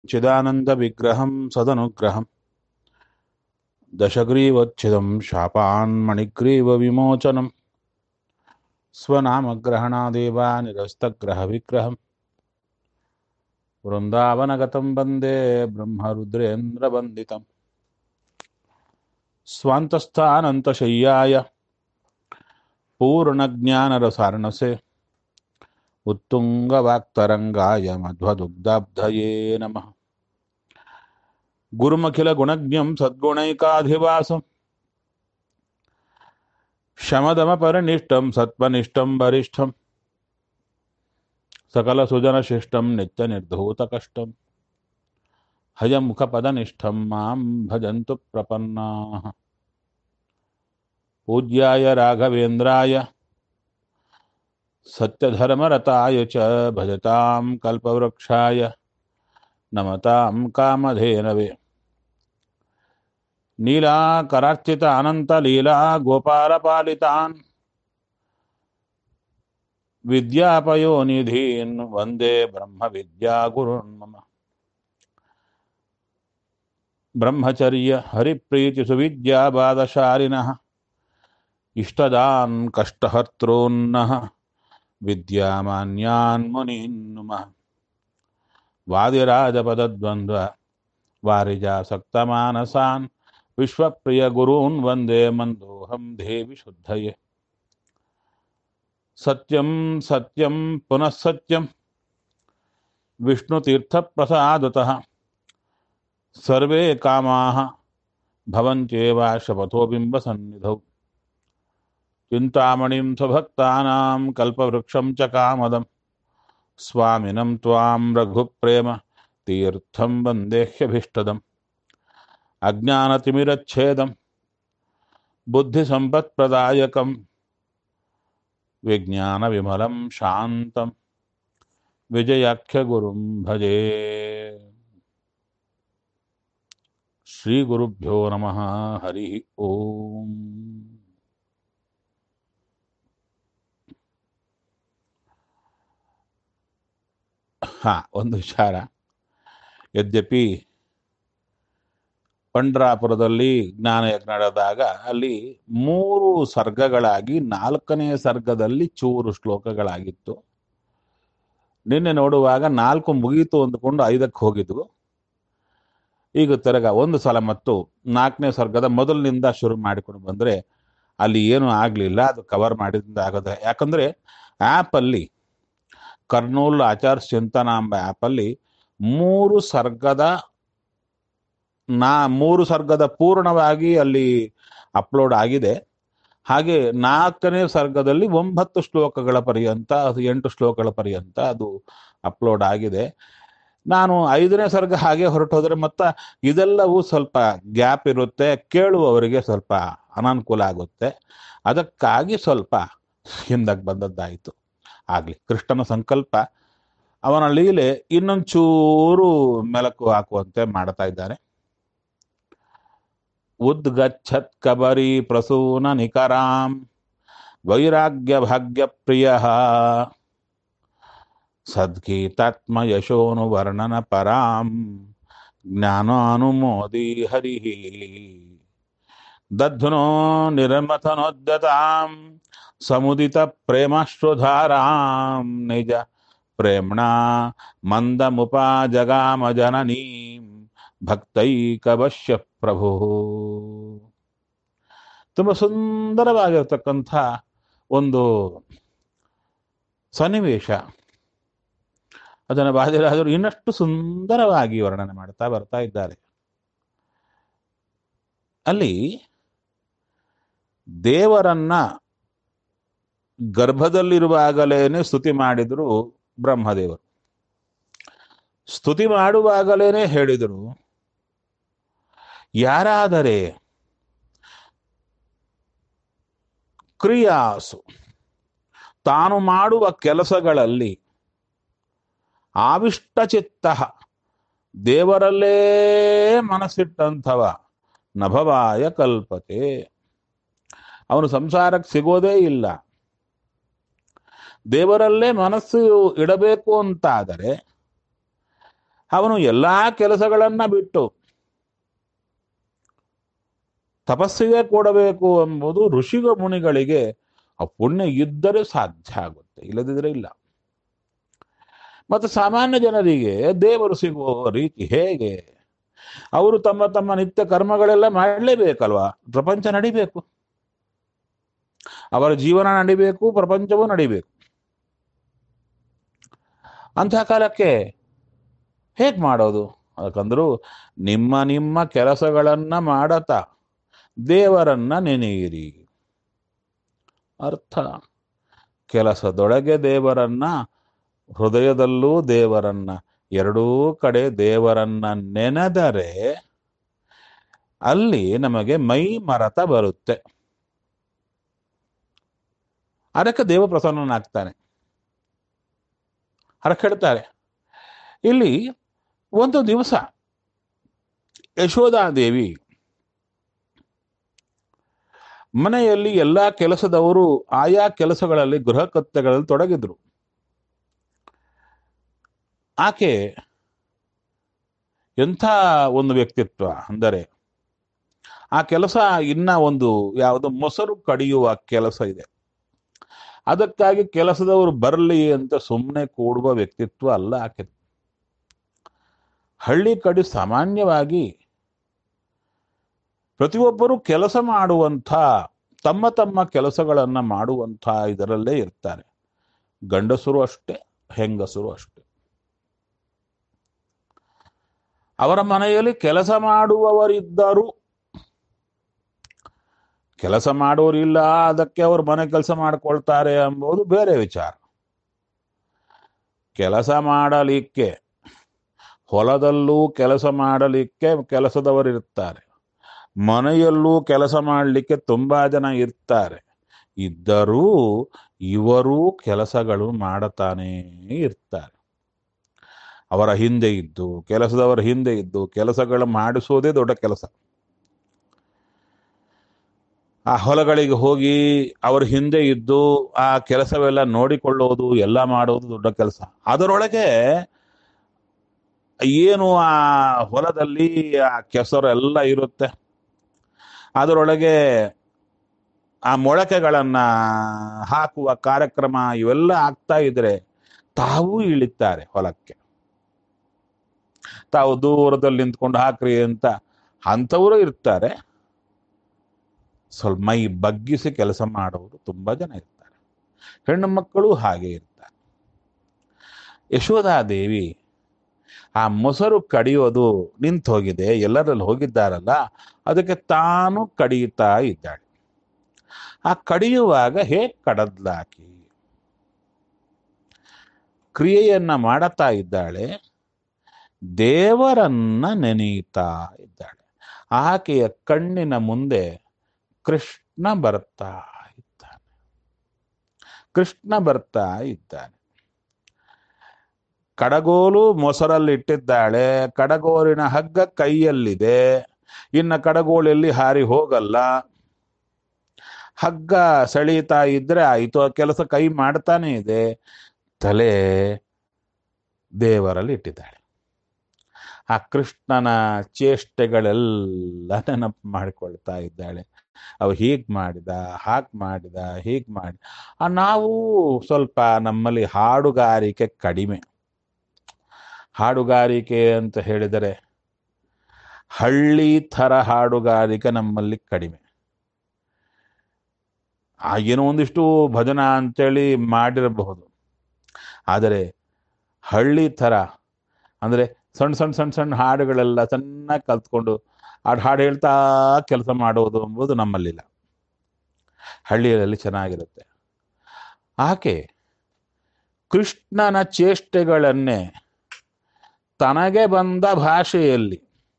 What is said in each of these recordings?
चिदानन्दविग्रहं सदनुग्रहम् दशग्रीवच्छिदं शापान्मणिग्रीवविमोचनं स्वनामग्रहणादेवा निरस्तग्रहविग्रहम् वृन्दावनगतं वन्दे ब्रह्मरुद्रेन्द्रवन्दितम् स्वान्तस्थानन्तशय्याय पूर्णज्ञानरसार्णसे उत्तुङ्गवाक्तरङ्गाय मध्वदुग्धाब्धये नमः गुरुमखिलगुणज्ञं सद्गुणैकाधिवासं शमदमपरिनिष्टं सत्त्वनिष्ठं वरिष्ठं सकलसुजनशिष्टं नित्यनिर्धूतकष्टं हयमुखपदनिष्ठं मां भजन्तु प्रपन्नाः पूज्याय राघवेन्द्राय सत्यधर्मरताय च भजतां कल्पवृक्षाय नमतां कामधेनवे नीलाकरार्चित अनन्तलीला गोपालपालितान् विद्यापयोनिधीन् वन्दे ब्रह्मविद्यागुरुन् मम ब्रह्मचर्य हरिप्रीतिसुविद्याबादशालिनः इष्टदान् कष्टहर्तॄन्नः विद्यामान्यान् मुनीन् नुमः वादिराजपदद्वन्द्व वारिजासक्तमानसान् विश्वप्रियगुरून् वन्दे मन्दोऽहं देवि शुद्धये सत्यं सत्यं पुनः सत्यं विष्णुतीर्थप्रसादतः सर्वे कामाः भवन्त्येव शपथो बिम्बसन्निधौ चिन्तामणिं स्वभक्तानां कल्पवृक्षं च कामदम् स्वामिनं त्वां रघुप्रेम तीर्थं वन्देह्यभीष्टदम् अज्ञानतिमिरच्छेदं बुद्धिसम्पत्प्रदायकं विज्ञानविमलं शान्तं विजयाख्यगुरुं भजे श्रीगुरुभ्यो नमः हरिः ओम् ಹಾ ಒಂದು ವಿಚಾರ ಯದ್ಯಪಿ ಪಂಡ್ರಾಪುರದಲ್ಲಿ ಜ್ಞಾನಯಜ್ಞ ನಡೆದಾಗ ಅಲ್ಲಿ ಮೂರು ಸರ್ಗಗಳಾಗಿ ನಾಲ್ಕನೇ ಸರ್ಗದಲ್ಲಿ ಚೂರು ಶ್ಲೋಕಗಳಾಗಿತ್ತು ನಿನ್ನೆ ನೋಡುವಾಗ ನಾಲ್ಕು ಮುಗೀತು ಅಂದುಕೊಂಡು ಐದಕ್ಕೆ ಹೋಗಿದ್ವು ಈಗ ತಿರಗ ಒಂದು ಸಲ ಮತ್ತು ನಾಲ್ಕನೇ ಸರ್ಗದ ಮೊದಲಿನಿಂದ ಶುರು ಮಾಡಿಕೊಂಡು ಬಂದ್ರೆ ಅಲ್ಲಿ ಏನು ಆಗಲಿಲ್ಲ ಅದು ಕವರ್ ಮಾಡಿದಿಂದ ಆಗೋದ್ರೆ ಯಾಕಂದ್ರೆ ಆ್ಯಪಲ್ಲಿ ಕರ್ನೂಲ್ ಆಚಾರ್ ಚಿಂತನಾಂಬ ಆ್ಯಪಲ್ಲಿ ಮೂರು ಸರ್ಗದ ನಾ ಮೂರು ಸರ್ಗದ ಪೂರ್ಣವಾಗಿ ಅಲ್ಲಿ ಅಪ್ಲೋಡ್ ಆಗಿದೆ ಹಾಗೆ ನಾಲ್ಕನೇ ಸರ್ಗದಲ್ಲಿ ಒಂಬತ್ತು ಶ್ಲೋಕಗಳ ಪರ್ಯಂತ ಅದು ಎಂಟು ಶ್ಲೋಕಗಳ ಪರ್ಯಂತ ಅದು ಅಪ್ಲೋಡ್ ಆಗಿದೆ ನಾನು ಐದನೇ ಸರ್ಗ ಹಾಗೆ ಹೊರಟೋದ್ರೆ ಮತ್ತ ಇದೆಲ್ಲವೂ ಸ್ವಲ್ಪ ಗ್ಯಾಪ್ ಇರುತ್ತೆ ಕೇಳುವವರಿಗೆ ಸ್ವಲ್ಪ ಅನಾನುಕೂಲ ಆಗುತ್ತೆ ಅದಕ್ಕಾಗಿ ಸ್ವಲ್ಪ ಹಿಂದಕ್ಕೆ ಬಂದದ್ದಾಯಿತು ಆಗ್ಲಿ ಕೃಷ್ಣನ ಸಂಕಲ್ಪ ಅವನ ಲೀಲೆ ಇನ್ನೊಂಚೂರು ಮೆಲಕು ಹಾಕುವಂತೆ ಮಾಡ್ತಾ ಇದ್ದಾನೆ ಉದ್ಗಚ್ಚತ್ ಕಬರಿ ಪ್ರಸೂನ ನಿಕರಾಂ ವೈರಾಗ್ಯ ಭಾಗ್ಯ ಪ್ರಿಯ ಸದ್ಗೀತಾತ್ಮ ಯಶೋನು ವರ್ಣನ ಪರಾಂ ಜ್ಞಾನಾನುಮೋದಿ ಹರಿ ದಧ್ನೋ ನಿರಮಥನೋದ್ಯತಾಂ ಸಮುದಿತ ಪ್ರೇಮಾಶ್ರುಧಾರಾಂ ನಿಜ ಪ್ರೇಮ್ಣಾ ಮಂದಮುಪಾಜಗಾಮ ಜನನೀಂ ಭಕ್ತೈಕವಶ್ಯ ಪ್ರಭು ತುಂಬ ಸುಂದರವಾಗಿರ್ತಕ್ಕಂಥ ಒಂದು ಸನ್ನಿವೇಶ ಅದನ್ನು ಬಾದಿರಾದರು ಇನ್ನಷ್ಟು ಸುಂದರವಾಗಿ ವರ್ಣನೆ ಮಾಡ್ತಾ ಬರ್ತಾ ಇದ್ದಾರೆ ಅಲ್ಲಿ ದೇವರನ್ನ ಗರ್ಭದಲ್ಲಿರುವಾಗಲೇನೆ ಸ್ತುತಿ ಮಾಡಿದ್ರು ಬ್ರಹ್ಮದೇವರು ಸ್ತುತಿ ಮಾಡುವಾಗಲೇನೆ ಹೇಳಿದರು ಯಾರಾದರೆ ಕ್ರಿಯಾಸು ತಾನು ಮಾಡುವ ಕೆಲಸಗಳಲ್ಲಿ ಆವಿಷ್ಟಚಿತ್ತ ದೇವರಲ್ಲೇ ಮನಸ್ಸಿಟ್ಟಂಥವ ನಭವಾಯ ಕಲ್ಪತೆ ಅವನು ಸಂಸಾರಕ್ಕೆ ಸಿಗೋದೇ ಇಲ್ಲ ದೇವರಲ್ಲೇ ಮನಸ್ಸು ಇಡಬೇಕು ಅಂತಾದರೆ ಅವನು ಎಲ್ಲಾ ಕೆಲಸಗಳನ್ನ ಬಿಟ್ಟು ತಪಸ್ಸಿಗೆ ಕೊಡಬೇಕು ಎಂಬುದು ಋಷಿಗ ಮುನಿಗಳಿಗೆ ಆ ಪುಣ್ಯ ಇದ್ದರೆ ಸಾಧ್ಯ ಆಗುತ್ತೆ ಇಲ್ಲದಿದ್ರೆ ಇಲ್ಲ ಮತ್ತು ಸಾಮಾನ್ಯ ಜನರಿಗೆ ದೇವರು ಸಿಗುವ ರೀತಿ ಹೇಗೆ ಅವರು ತಮ್ಮ ತಮ್ಮ ನಿತ್ಯ ಕರ್ಮಗಳೆಲ್ಲ ಮಾಡಲೇಬೇಕಲ್ವಾ ಪ್ರಪಂಚ ನಡಿಬೇಕು ಅವರ ಜೀವನ ನಡಿಬೇಕು ಪ್ರಪಂಚವೂ ನಡಿಬೇಕು ಅಂತಹ ಕಾಲಕ್ಕೆ ಹೇಗೆ ಮಾಡೋದು ಯಾಕಂದ್ರು ನಿಮ್ಮ ನಿಮ್ಮ ಕೆಲಸಗಳನ್ನ ಮಾಡತಾ ದೇವರನ್ನ ನೆನೆಯಿರಿ ಅರ್ಥ ಕೆಲಸದೊಳಗೆ ದೇವರನ್ನ ಹೃದಯದಲ್ಲೂ ದೇವರನ್ನ ಎರಡೂ ಕಡೆ ದೇವರನ್ನ ನೆನೆದರೆ ಅಲ್ಲಿ ನಮಗೆ ಮೈ ಮರತ ಬರುತ್ತೆ ಅದಕ್ಕೆ ದೇವ ಪ್ರಸನ್ನನಾಗ್ತಾನೆ ಅದಕ್ಕೆ ಹೇಳ್ತಾರೆ ಇಲ್ಲಿ ಒಂದು ದಿವಸ ಯಶೋಧಾದೇವಿ ಮನೆಯಲ್ಲಿ ಎಲ್ಲಾ ಕೆಲಸದವರು ಆಯಾ ಕೆಲಸಗಳಲ್ಲಿ ಗೃಹ ಕತ್ಯಗಳಲ್ಲಿ ತೊಡಗಿದ್ರು ಆಕೆ ಎಂಥ ಒಂದು ವ್ಯಕ್ತಿತ್ವ ಅಂದರೆ ಆ ಕೆಲಸ ಇನ್ನ ಒಂದು ಯಾವುದು ಮೊಸರು ಕಡಿಯುವ ಕೆಲಸ ಇದೆ ಅದಕ್ಕಾಗಿ ಕೆಲಸದವರು ಬರಲಿ ಅಂತ ಸುಮ್ಮನೆ ಕೂಡುವ ವ್ಯಕ್ತಿತ್ವ ಅಲ್ಲ ಆಕೆ ಹಳ್ಳಿ ಕಡೆ ಸಾಮಾನ್ಯವಾಗಿ ಪ್ರತಿಯೊಬ್ಬರು ಕೆಲಸ ಮಾಡುವಂಥ ತಮ್ಮ ತಮ್ಮ ಕೆಲಸಗಳನ್ನ ಮಾಡುವಂಥ ಇದರಲ್ಲೇ ಇರ್ತಾರೆ ಗಂಡಸರು ಅಷ್ಟೇ ಹೆಂಗಸರು ಅಷ್ಟೇ ಅವರ ಮನೆಯಲ್ಲಿ ಕೆಲಸ ಮಾಡುವವರಿದ್ದರು ಕೆಲಸ ಮಾಡೋರಿಲ್ಲ ಅದಕ್ಕೆ ಅವರು ಮನೆ ಕೆಲಸ ಮಾಡ್ಕೊಳ್ತಾರೆ ಎಂಬುದು ಬೇರೆ ವಿಚಾರ ಕೆಲಸ ಮಾಡಲಿಕ್ಕೆ ಹೊಲದಲ್ಲೂ ಕೆಲಸ ಮಾಡಲಿಕ್ಕೆ ಕೆಲಸದವರಿರ್ತಾರೆ ಮನೆಯಲ್ಲೂ ಕೆಲಸ ಮಾಡಲಿಕ್ಕೆ ತುಂಬಾ ಜನ ಇರ್ತಾರೆ ಇದ್ದರೂ ಇವರೂ ಕೆಲಸಗಳು ಮಾಡತಾನೇ ಇರ್ತಾರೆ ಅವರ ಹಿಂದೆ ಇದ್ದು ಕೆಲಸದವರ ಹಿಂದೆ ಇದ್ದು ಕೆಲಸಗಳು ಮಾಡಿಸೋದೇ ದೊಡ್ಡ ಕೆಲಸ ಆ ಹೊಲಗಳಿಗೆ ಹೋಗಿ ಅವ್ರ ಹಿಂದೆ ಇದ್ದು ಆ ಕೆಲಸವೆಲ್ಲ ನೋಡಿಕೊಳ್ಳೋದು ಎಲ್ಲ ಮಾಡೋದು ದೊಡ್ಡ ಕೆಲಸ ಅದರೊಳಗೆ ಏನು ಆ ಹೊಲದಲ್ಲಿ ಆ ಕೆಸರು ಎಲ್ಲ ಇರುತ್ತೆ ಅದರೊಳಗೆ ಆ ಮೊಳಕೆಗಳನ್ನ ಹಾಕುವ ಕಾರ್ಯಕ್ರಮ ಇವೆಲ್ಲ ಆಗ್ತಾ ಇದ್ರೆ ತಾವೂ ಇಳಿತಾರೆ ಹೊಲಕ್ಕೆ ತಾವು ದೂರದಲ್ಲಿ ನಿಂತ್ಕೊಂಡು ಹಾಕ್ರಿ ಅಂತ ಅಂಥವರು ಇರ್ತಾರೆ ಸ್ವಲ್ಪ ಮೈ ಬಗ್ಗಿಸಿ ಕೆಲಸ ಮಾಡೋರು ತುಂಬಾ ಜನ ಇರ್ತಾರೆ ಹೆಣ್ಣು ಮಕ್ಕಳು ಹಾಗೆ ಇರ್ತಾರೆ ಯಶೋಧಾದೇವಿ ಆ ಮೊಸರು ಕಡಿಯೋದು ನಿಂತು ಹೋಗಿದೆ ಎಲ್ಲರಲ್ಲಿ ಹೋಗಿದ್ದಾರಲ್ಲ ಅದಕ್ಕೆ ತಾನು ಕಡಿಯುತ್ತಾ ಇದ್ದಾಳೆ ಆ ಕಡಿಯುವಾಗ ಹೇಗೆ ಕಡದ್ಲಾಕಿ ಕ್ರಿಯೆಯನ್ನ ಮಾಡತಾ ಇದ್ದಾಳೆ ದೇವರನ್ನ ನೆನೆಯುತ್ತಾ ಇದ್ದಾಳೆ ಆಕೆಯ ಕಣ್ಣಿನ ಮುಂದೆ ಕೃಷ್ಣ ಬರ್ತಾ ಇದ್ದಾನೆ ಕೃಷ್ಣ ಬರ್ತಾ ಇದ್ದಾನೆ ಕಡಗೋಲು ಮೊಸರಲ್ಲಿ ಇಟ್ಟಿದ್ದಾಳೆ ಕಡಗೋಲಿನ ಹಗ್ಗ ಕೈಯಲ್ಲಿದೆ ಇನ್ನ ಕಡಗೋಲಲ್ಲಿ ಹಾರಿ ಹೋಗಲ್ಲ ಹಗ್ಗ ಸೆಳೀತಾ ಇದ್ರೆ ಆಯ್ತು ಆ ಕೆಲಸ ಕೈ ಮಾಡ್ತಾನೆ ಇದೆ ತಲೆ ದೇವರಲ್ಲಿ ಇಟ್ಟಿದ್ದಾಳೆ ಆ ಕೃಷ್ಣನ ಚೇಷ್ಟೆಗಳೆಲ್ಲ ನೆನಪು ಮಾಡಿಕೊಳ್ತಾ ಇದ್ದಾಳೆ ಅವು ಹೀಗ್ ಮಾಡಿದ ಹಾಗೆ ಮಾಡಿದ ಹೀಗ್ ಮಾಡಿ ಆ ನಾವು ಸ್ವಲ್ಪ ನಮ್ಮಲ್ಲಿ ಹಾಡುಗಾರಿಕೆ ಕಡಿಮೆ ಹಾಡುಗಾರಿಕೆ ಅಂತ ಹೇಳಿದರೆ ಹಳ್ಳಿ ಥರ ಹಾಡುಗಾರಿಕೆ ನಮ್ಮಲ್ಲಿ ಕಡಿಮೆ ಆ ಏನೋ ಒಂದಿಷ್ಟು ಭಜನ ಅಂತೇಳಿ ಮಾಡಿರಬಹುದು ಆದರೆ ಹಳ್ಳಿ ಥರ ಅಂದರೆ ಸಣ್ಣ ಸಣ್ಣ ಸಣ್ಣ ಸಣ್ಣ ಹಾಡುಗಳೆಲ್ಲ ಚೆನ್ನಾಗಿ ಕಲ್ತ್ಕೊಂಡು ಆ ಹಾಡು ಹೇಳ್ತಾ ಕೆಲಸ ಮಾಡುವುದು ಎಂಬುದು ನಮ್ಮಲ್ಲಿಲ್ಲ ಹಳ್ಳಿಯಲ್ಲಿ ಚೆನ್ನಾಗಿರುತ್ತೆ ಆಕೆ ಕೃಷ್ಣನ ಚೇಷ್ಟೆಗಳನ್ನೇ ತನಗೆ ಬಂದ ಭಾಷೆಯಲ್ಲಿ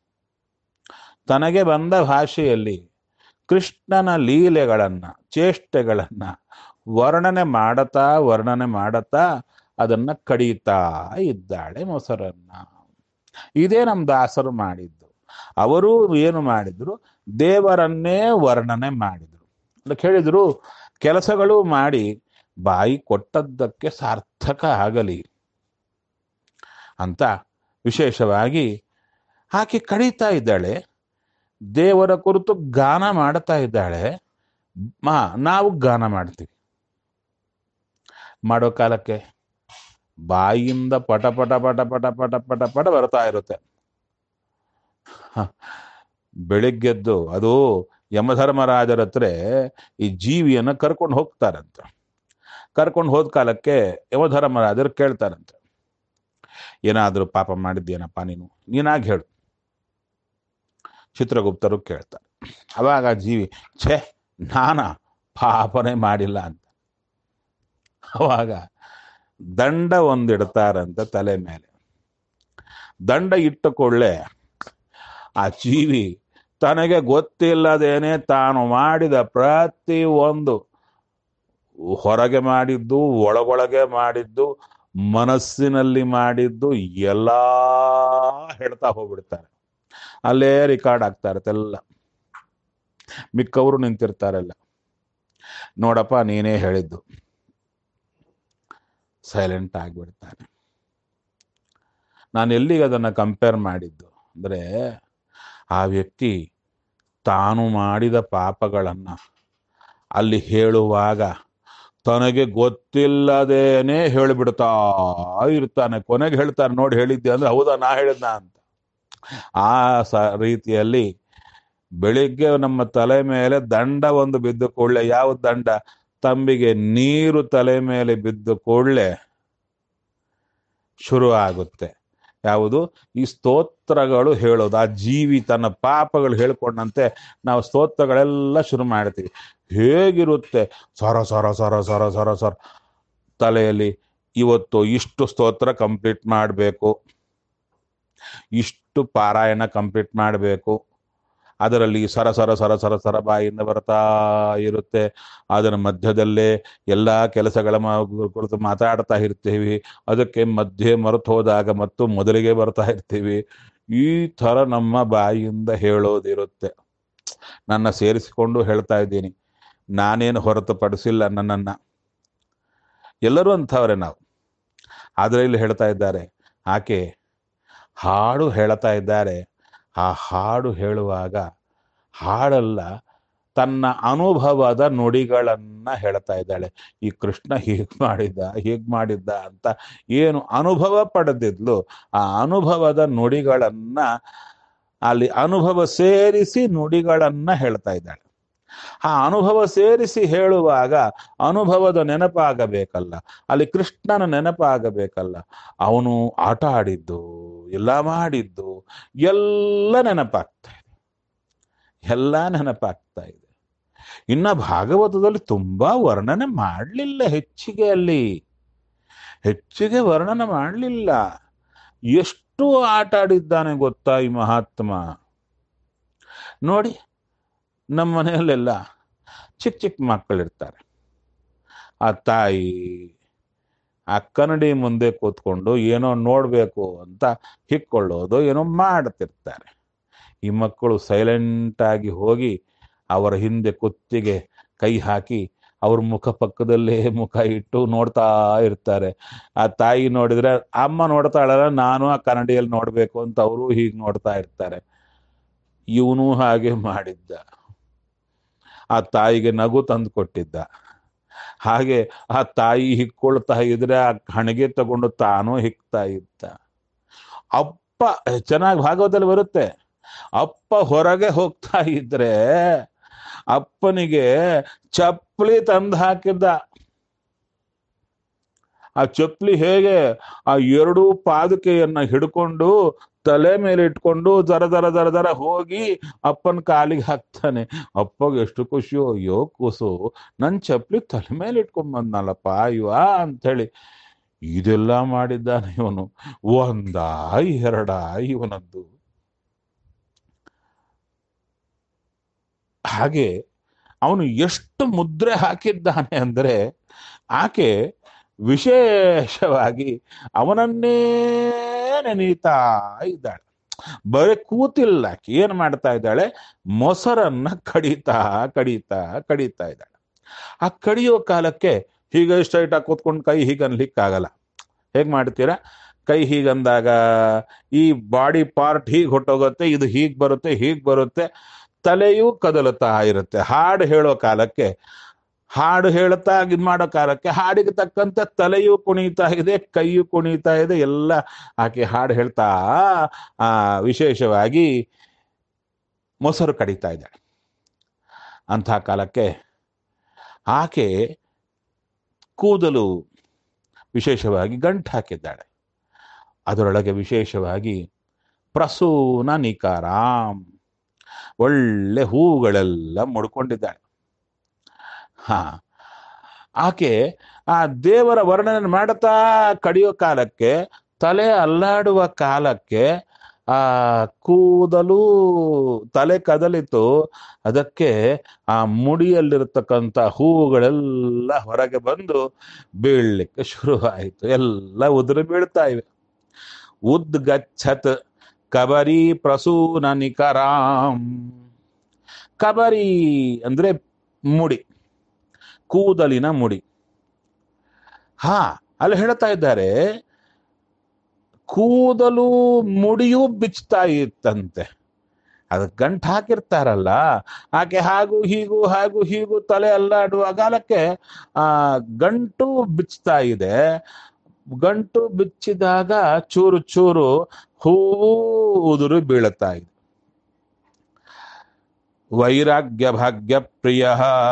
ತನಗೆ ಬಂದ ಭಾಷೆಯಲ್ಲಿ ಕೃಷ್ಣನ ಲೀಲೆಗಳನ್ನ ಚೇಷ್ಟೆಗಳನ್ನ ವರ್ಣನೆ ಮಾಡತಾ ವರ್ಣನೆ ಮಾಡತಾ ಅದನ್ನ ಕಡಿತಾ ಇದ್ದಾಳೆ ಮೊಸರನ್ನ ಇದೇ ನಮ್ಮ ದಾಸರು ಮಾಡಿದ್ದು ಅವರು ಏನು ಮಾಡಿದ್ರು ದೇವರನ್ನೇ ವರ್ಣನೆ ಮಾಡಿದ್ರು ಅದಕ್ಕೆ ಹೇಳಿದ್ರು ಕೆಲಸಗಳು ಮಾಡಿ ಬಾಯಿ ಕೊಟ್ಟದ್ದಕ್ಕೆ ಸಾರ್ಥಕ ಆಗಲಿ ಅಂತ ವಿಶೇಷವಾಗಿ ಆಕೆ ಕಳೀತಾ ಇದ್ದಾಳೆ ದೇವರ ಕುರಿತು ಗಾನ ಮಾಡ್ತಾ ಇದ್ದಾಳೆ ಮಾ ನಾವು ಗಾನ ಮಾಡ್ತೀವಿ ಮಾಡೋ ಕಾಲಕ್ಕೆ ಬಾಯಿಯಿಂದ ಪಟ ಪಟ ಪಟ ಪಟ ಪಟ ಪಟ ಪಟ ಬರ್ತಾ ಇರುತ್ತೆ ಹ. ಬೆಳಿಗ್ಗೆದ್ದು ಅದು ಯಮಧರ್ಮರಾಜರ ಹತ್ರ ಈ ಜೀವಿಯನ್ನ ಕರ್ಕೊಂಡು ಹೋಗ್ತಾರಂತ ಕರ್ಕೊಂಡು ಹೋದ ಕಾಲಕ್ಕೆ ಯಮಧರ್ಮರಾಜರು ಕೇಳ್ತಾರಂತೆ ಏನಾದರೂ ಪಾಪ ಮಾಡಿದ್ದೇನಪ್ಪ ನೀನು ನೀನಾಗಿ ಹೇಳು ಚಿತ್ರಗುಪ್ತರು ಕೇಳ್ತಾರೆ ಅವಾಗ ಆ ಜೀವಿ ಛೇ ನಾನ ಪಾಪನೇ ಮಾಡಿಲ್ಲ ಅಂತ ಅವಾಗ ದಂಡ ಒಂದಿಡ್ತಾರಂತ ತಲೆ ಮೇಲೆ ದಂಡ ಇಟ್ಟ ಕೂಡಲೇ ಆ ಜೀವಿ ತನಗೆ ಗೊತ್ತಿಲ್ಲದೇನೆ ತಾನು ಮಾಡಿದ ಪ್ರತಿ ಒಂದು ಹೊರಗೆ ಮಾಡಿದ್ದು ಒಳಗೊಳಗೆ ಮಾಡಿದ್ದು ಮನಸ್ಸಿನಲ್ಲಿ ಮಾಡಿದ್ದು ಎಲ್ಲ ಹೇಳ್ತಾ ಹೋಗ್ಬಿಡ್ತಾರೆ ಅಲ್ಲೇ ರೆಕಾರ್ಡ್ ಆಗ್ತಾ ಇರುತ್ತೆ ಎಲ್ಲ ಮಿಕ್ಕವರು ನಿಂತಿರ್ತಾರಲ್ಲ ನೋಡಪ್ಪ ನೀನೇ ಹೇಳಿದ್ದು ಸೈಲೆಂಟ್ ಆಗಿಬಿಡ್ತಾನೆ ನಾನು ಎಲ್ಲಿಗೆ ಅದನ್ನು ಕಂಪೇರ್ ಮಾಡಿದ್ದು ಅಂದರೆ ಆ ವ್ಯಕ್ತಿ ತಾನು ಮಾಡಿದ ಪಾಪಗಳನ್ನು ಅಲ್ಲಿ ಹೇಳುವಾಗ ತನಗೆ ಗೊತ್ತಿಲ್ಲದೇನೆ ಹೇಳಿಬಿಡ್ತಾ ಇರ್ತಾನೆ ಕೊನೆಗೆ ಹೇಳ್ತಾನೆ ನೋಡಿ ಹೇಳಿದ್ದೆ ಅಂದ್ರೆ ಹೌದಾ ನಾ ಹೇಳಿದ್ನ ಅಂತ ಆ ಸ ರೀತಿಯಲ್ಲಿ ಬೆಳಿಗ್ಗೆ ನಮ್ಮ ತಲೆ ಮೇಲೆ ದಂಡ ಒಂದು ಬಿದ್ದು ಕೂಡಲೇ ಯಾವ ದಂಡ ತಂಬಿಗೆ ನೀರು ತಲೆ ಮೇಲೆ ಬಿದ್ದು ಕೂಡಲೇ ಶುರು ಆಗುತ್ತೆ ಯಾವುದು ಈ ಸ್ತೋತ್ರಗಳು ಹೇಳೋದು ಆ ಜೀವಿ ತನ್ನ ಪಾಪಗಳು ಹೇಳ್ಕೊಂಡಂತೆ ನಾವು ಸ್ತೋತ್ರಗಳೆಲ್ಲ ಶುರು ಮಾಡ್ತೀವಿ ಹೇಗಿರುತ್ತೆ ಸರ ಸರ ಸರ ಸರ ಸರ ಸರ ತಲೆಯಲ್ಲಿ ಇವತ್ತು ಇಷ್ಟು ಸ್ತೋತ್ರ ಕಂಪ್ಲೀಟ್ ಮಾಡಬೇಕು ಇಷ್ಟು ಪಾರಾಯಣ ಕಂಪ್ಲೀಟ್ ಮಾಡಬೇಕು ಅದರಲ್ಲಿ ಸರ ಸರ ಸರ ಸರ ಸರ ಬಾಯಿಂದ ಬರ್ತಾ ಇರುತ್ತೆ ಅದರ ಮಧ್ಯದಲ್ಲೇ ಎಲ್ಲ ಕೆಲಸಗಳ ಮ- ಕುರಿತು ಮಾತಾಡ್ತಾ ಇರ್ತೀವಿ ಅದಕ್ಕೆ ಮಧ್ಯೆ ಮರೆತು ಹೋದಾಗ ಮತ್ತು ಮೊದಲಿಗೆ ಬರ್ತಾ ಇರ್ತೀವಿ ಈ ಥರ ನಮ್ಮ ಬಾಯಿಯಿಂದ ಹೇಳೋದಿರುತ್ತೆ ನನ್ನ ಸೇರಿಸಿಕೊಂಡು ಹೇಳ್ತಾ ಇದ್ದೀನಿ ನಾನೇನು ಹೊರತುಪಡಿಸಿಲ್ಲ ನನ್ನನ್ನ ಎಲ್ಲರೂ ಅಂಥವ್ರೆ ನಾವು ಆದರೆ ಇಲ್ಲಿ ಹೇಳ್ತಾ ಇದ್ದಾರೆ ಆಕೆ ಹಾಡು ಹೇಳ್ತಾ ಇದ್ದಾರೆ ಆ ಹಾಡು ಹೇಳುವಾಗ ಹಾಡಲ್ಲ ತನ್ನ ಅನುಭವದ ನುಡಿಗಳನ್ನ ಹೇಳ್ತಾ ಇದ್ದಾಳೆ ಈ ಕೃಷ್ಣ ಹೀಗ್ ಮಾಡಿದ್ದ ಹೀಗ್ ಮಾಡಿದ್ದ ಅಂತ ಏನು ಅನುಭವ ಪಡೆದಿದ್ಲು ಆ ಅನುಭವದ ನುಡಿಗಳನ್ನ ಅಲ್ಲಿ ಅನುಭವ ಸೇರಿಸಿ ನುಡಿಗಳನ್ನ ಹೇಳ್ತಾ ಇದ್ದಾಳೆ ಆ ಅನುಭವ ಸೇರಿಸಿ ಹೇಳುವಾಗ ಅನುಭವದ ನೆನಪಾಗಬೇಕಲ್ಲ ಅಲ್ಲಿ ಕೃಷ್ಣನ ನೆನಪಾಗಬೇಕಲ್ಲ ಅವನು ಆಟ ಆಡಿದ್ದು ಎಲ್ಲ ಮಾಡಿದ್ದು ಎಲ್ಲ ನೆನಪಾಗ್ತಾ ಇದೆ ಎಲ್ಲ ನೆನಪಾಗ್ತಾ ಇದೆ ಇನ್ನ ಭಾಗವತದಲ್ಲಿ ತುಂಬಾ ವರ್ಣನೆ ಮಾಡಲಿಲ್ಲ ಹೆಚ್ಚಿಗೆ ಅಲ್ಲಿ ಹೆಚ್ಚಿಗೆ ವರ್ಣನೆ ಮಾಡಲಿಲ್ಲ ಎಷ್ಟು ಆಟ ಆಡಿದ್ದಾನೆ ಗೊತ್ತಾ ಈ ಮಹಾತ್ಮ ನೋಡಿ ನಮ್ಮ ಮನೆಯಲ್ಲೆಲ್ಲ ಚಿಕ್ಕ ಚಿಕ್ಕ ಮಕ್ಕಳಿರ್ತಾರೆ ಆ ತಾಯಿ ಆ ಕನ್ನಡಿ ಮುಂದೆ ಕೂತ್ಕೊಂಡು ಏನೋ ನೋಡಬೇಕು ಅಂತ ಹಿಕ್ಕೊಳ್ಳೋದು ಏನೋ ಮಾಡ್ತಿರ್ತಾರೆ ಈ ಮಕ್ಕಳು ಸೈಲೆಂಟ್ ಆಗಿ ಹೋಗಿ ಅವರ ಹಿಂದೆ ಕುತ್ತಿಗೆ ಕೈ ಹಾಕಿ ಅವ್ರ ಮುಖ ಪಕ್ಕದಲ್ಲೇ ಮುಖ ಇಟ್ಟು ನೋಡ್ತಾ ಇರ್ತಾರೆ ಆ ತಾಯಿ ನೋಡಿದ್ರೆ ಅಮ್ಮ ನೋಡ್ತಾಳಲ್ಲ ನಾನು ಆ ಕನ್ನಡಿಯಲ್ಲಿ ನೋಡ್ಬೇಕು ಅಂತ ಅವರು ಹೀಗೆ ನೋಡ್ತಾ ಇರ್ತಾರೆ ಇವನು ಹಾಗೆ ಮಾಡಿದ್ದ ಆ ತಾಯಿಗೆ ನಗು ತಂದು ಕೊಟ್ಟಿದ್ದ ಹಾಗೆ ಆ ತಾಯಿ ಹಿಕ್ಕೊಳ್ತಾ ಇದ್ರೆ ಆ ಹಣಗೆ ತಗೊಂಡು ತಾನು ಹಿಕ್ತಾ ಇದ್ದ ಅಪ್ಪ ಚೆನ್ನಾಗಿ ಭಾಗವತದಲ್ಲಿ ಬರುತ್ತೆ ಅಪ್ಪ ಹೊರಗೆ ಹೋಗ್ತಾ ಇದ್ರೆ ಅಪ್ಪನಿಗೆ ಚಪ್ಪಲಿ ತಂದು ಹಾಕಿದ್ದ ಆ ಚಪ್ಪಲಿ ಹೇಗೆ ಆ ಎರಡೂ ಪಾದುಕೆಯನ್ನ ಹಿಡ್ಕೊಂಡು ತಲೆ ಮೇಲೆ ಇಟ್ಕೊಂಡು ದರ ದರ ದರ ದರ ಹೋಗಿ ಅಪ್ಪನ ಕಾಲಿಗೆ ಹಾಕ್ತಾನೆ ಅಪ್ಪಗೆ ಎಷ್ಟು ಖುಷಿಯೋ ಅಯ್ಯೋ ಕೂಸು ನನ್ ಚಪ್ಪಲಿ ತಲೆ ಮೇಲೆ ಇಟ್ಕೊಂಡ್ ಬಂದ್ನಲ್ಲಪ್ಪ ಇವ ಅಂಥೇಳಿ ಇದೆಲ್ಲ ಮಾಡಿದ್ದಾನೆ ಇವನು ಒಂದ ಎರಡ ಇವನದ್ದು ಹಾಗೆ ಅವನು ಎಷ್ಟು ಮುದ್ರೆ ಹಾಕಿದ್ದಾನೆ ಅಂದ್ರೆ ಆಕೆ ವಿಶೇಷವಾಗಿ ಅವನನ್ನೇ ನೆನೀತಾ ಇದ್ದಾಳೆ ಬರೀ ಕೂತಿಲ್ಲ ಆಕೆ ಏನ್ ಮಾಡ್ತಾ ಇದ್ದಾಳೆ ಮೊಸರನ್ನ ಕಡಿತಾ ಕಡಿತಾ ಕಡಿತಾ ಇದ್ದಾಳೆ ಆ ಕಡಿಯೋ ಕಾಲಕ್ಕೆ ಹೀಗೆ ಸ್ಟ್ರೈಟ್ ಆಗಿ ಕೂತ್ಕೊಂಡು ಕೈ ಹೀಗೆ ಅನ್ಲಿಕ್ಕಾಗಲ್ಲ ಹೇಗ್ ಮಾಡ್ತೀರಾ ಕೈ ಹೀಗಂದಾಗ ಈ ಬಾಡಿ ಪಾರ್ಟ್ ಹೀಗೆ ಹೊಟ್ಟೋಗುತ್ತೆ ಇದು ಹೀಗೆ ಬರುತ್ತೆ ಹೀಗೆ ಬರುತ್ತೆ ತಲೆಯೂ ಕದಲುತ್ತಾ ಇರುತ್ತೆ ಹಾಡು ಹೇಳೋ ಕಾಲಕ್ಕೆ ಹಾಡು ಹೇಳುತ್ತಾ ಇದು ಮಾಡೋ ಕಾಲಕ್ಕೆ ಹಾಡಿಗೆ ತಕ್ಕಂತೆ ತಲೆಯೂ ಕುಣಿತಾ ಇದೆ ಕೈಯೂ ಕುಣಿತಾ ಇದೆ ಎಲ್ಲ ಆಕೆ ಹಾಡು ಹೇಳ್ತಾ ಆ ವಿಶೇಷವಾಗಿ ಮೊಸರು ಕಡಿತಾ ಇದ್ದಾಳೆ ಅಂಥ ಕಾಲಕ್ಕೆ ಆಕೆ ಕೂದಲು ವಿಶೇಷವಾಗಿ ಗಂಟು ಹಾಕಿದ್ದಾಳೆ ಅದರೊಳಗೆ ವಿಶೇಷವಾಗಿ ಪ್ರಸೂನ ನಿಕಾರಾಮ್ ಒಳ್ಳೆ ಹೂಗಳೆಲ್ಲ ಮುಡ್ಕೊಂಡಿದ್ದಾಳೆ ಹಾ ಆಕೆ ಆ ದೇವರ ವರ್ಣನೆ ಮಾಡುತ್ತಾ ಕಡಿಯೋ ಕಾಲಕ್ಕೆ ತಲೆ ಅಲ್ಲಾಡುವ ಕಾಲಕ್ಕೆ ಆ ಕೂದಲು ತಲೆ ಕದಲಿತು ಅದಕ್ಕೆ ಆ ಮುಡಿಯಲ್ಲಿರತಕ್ಕಂಥ ಹೂವುಗಳೆಲ್ಲ ಹೊರಗೆ ಬಂದು ಬೀಳಲಿಕ್ಕೆ ಶುರುವಾಯಿತು ಎಲ್ಲ ಉದುರು ಬೀಳ್ತಾ ಇವೆ ಉದ್ಗಚ್ಚತ್ ಕಬರಿ ಪ್ರಸೂನ ನಿಕರಾಂ ಕಬರಿ ಅಂದ್ರೆ ಮುಡಿ ಕೂದಲಿನ ಮುಡಿ ಹಾ ಅಲ್ಲಿ ಹೇಳ್ತಾ ಇದ್ದಾರೆ ಕೂದಲು ಮುಡಿಯೂ ಬಿಚ್ತಾ ಇತ್ತಂತೆ ಅದಕ್ಕೆ ಗಂಟು ಹಾಕಿರ್ತಾರಲ್ಲ ಆಕೆ ಹಾಗೂ ಹೀಗೂ ಹಾಗೂ ಹೀಗೂ ತಲೆ ಅಲ್ಲಾಡುವ ಕಾಲಕ್ಕೆ ಆ ಗಂಟು ಬಿಚ್ತಾ ಇದೆ ಗಂಟು ಬಿಚ್ಚಿದಾಗ ಚೂರು ಚೂರು ಹೂವು ಉದುರು ಬೀಳುತ್ತಾ ಇದೆ ವೈರಾಗ್ಯ ಭಾಗ್ಯ ಪ್ರಿಯ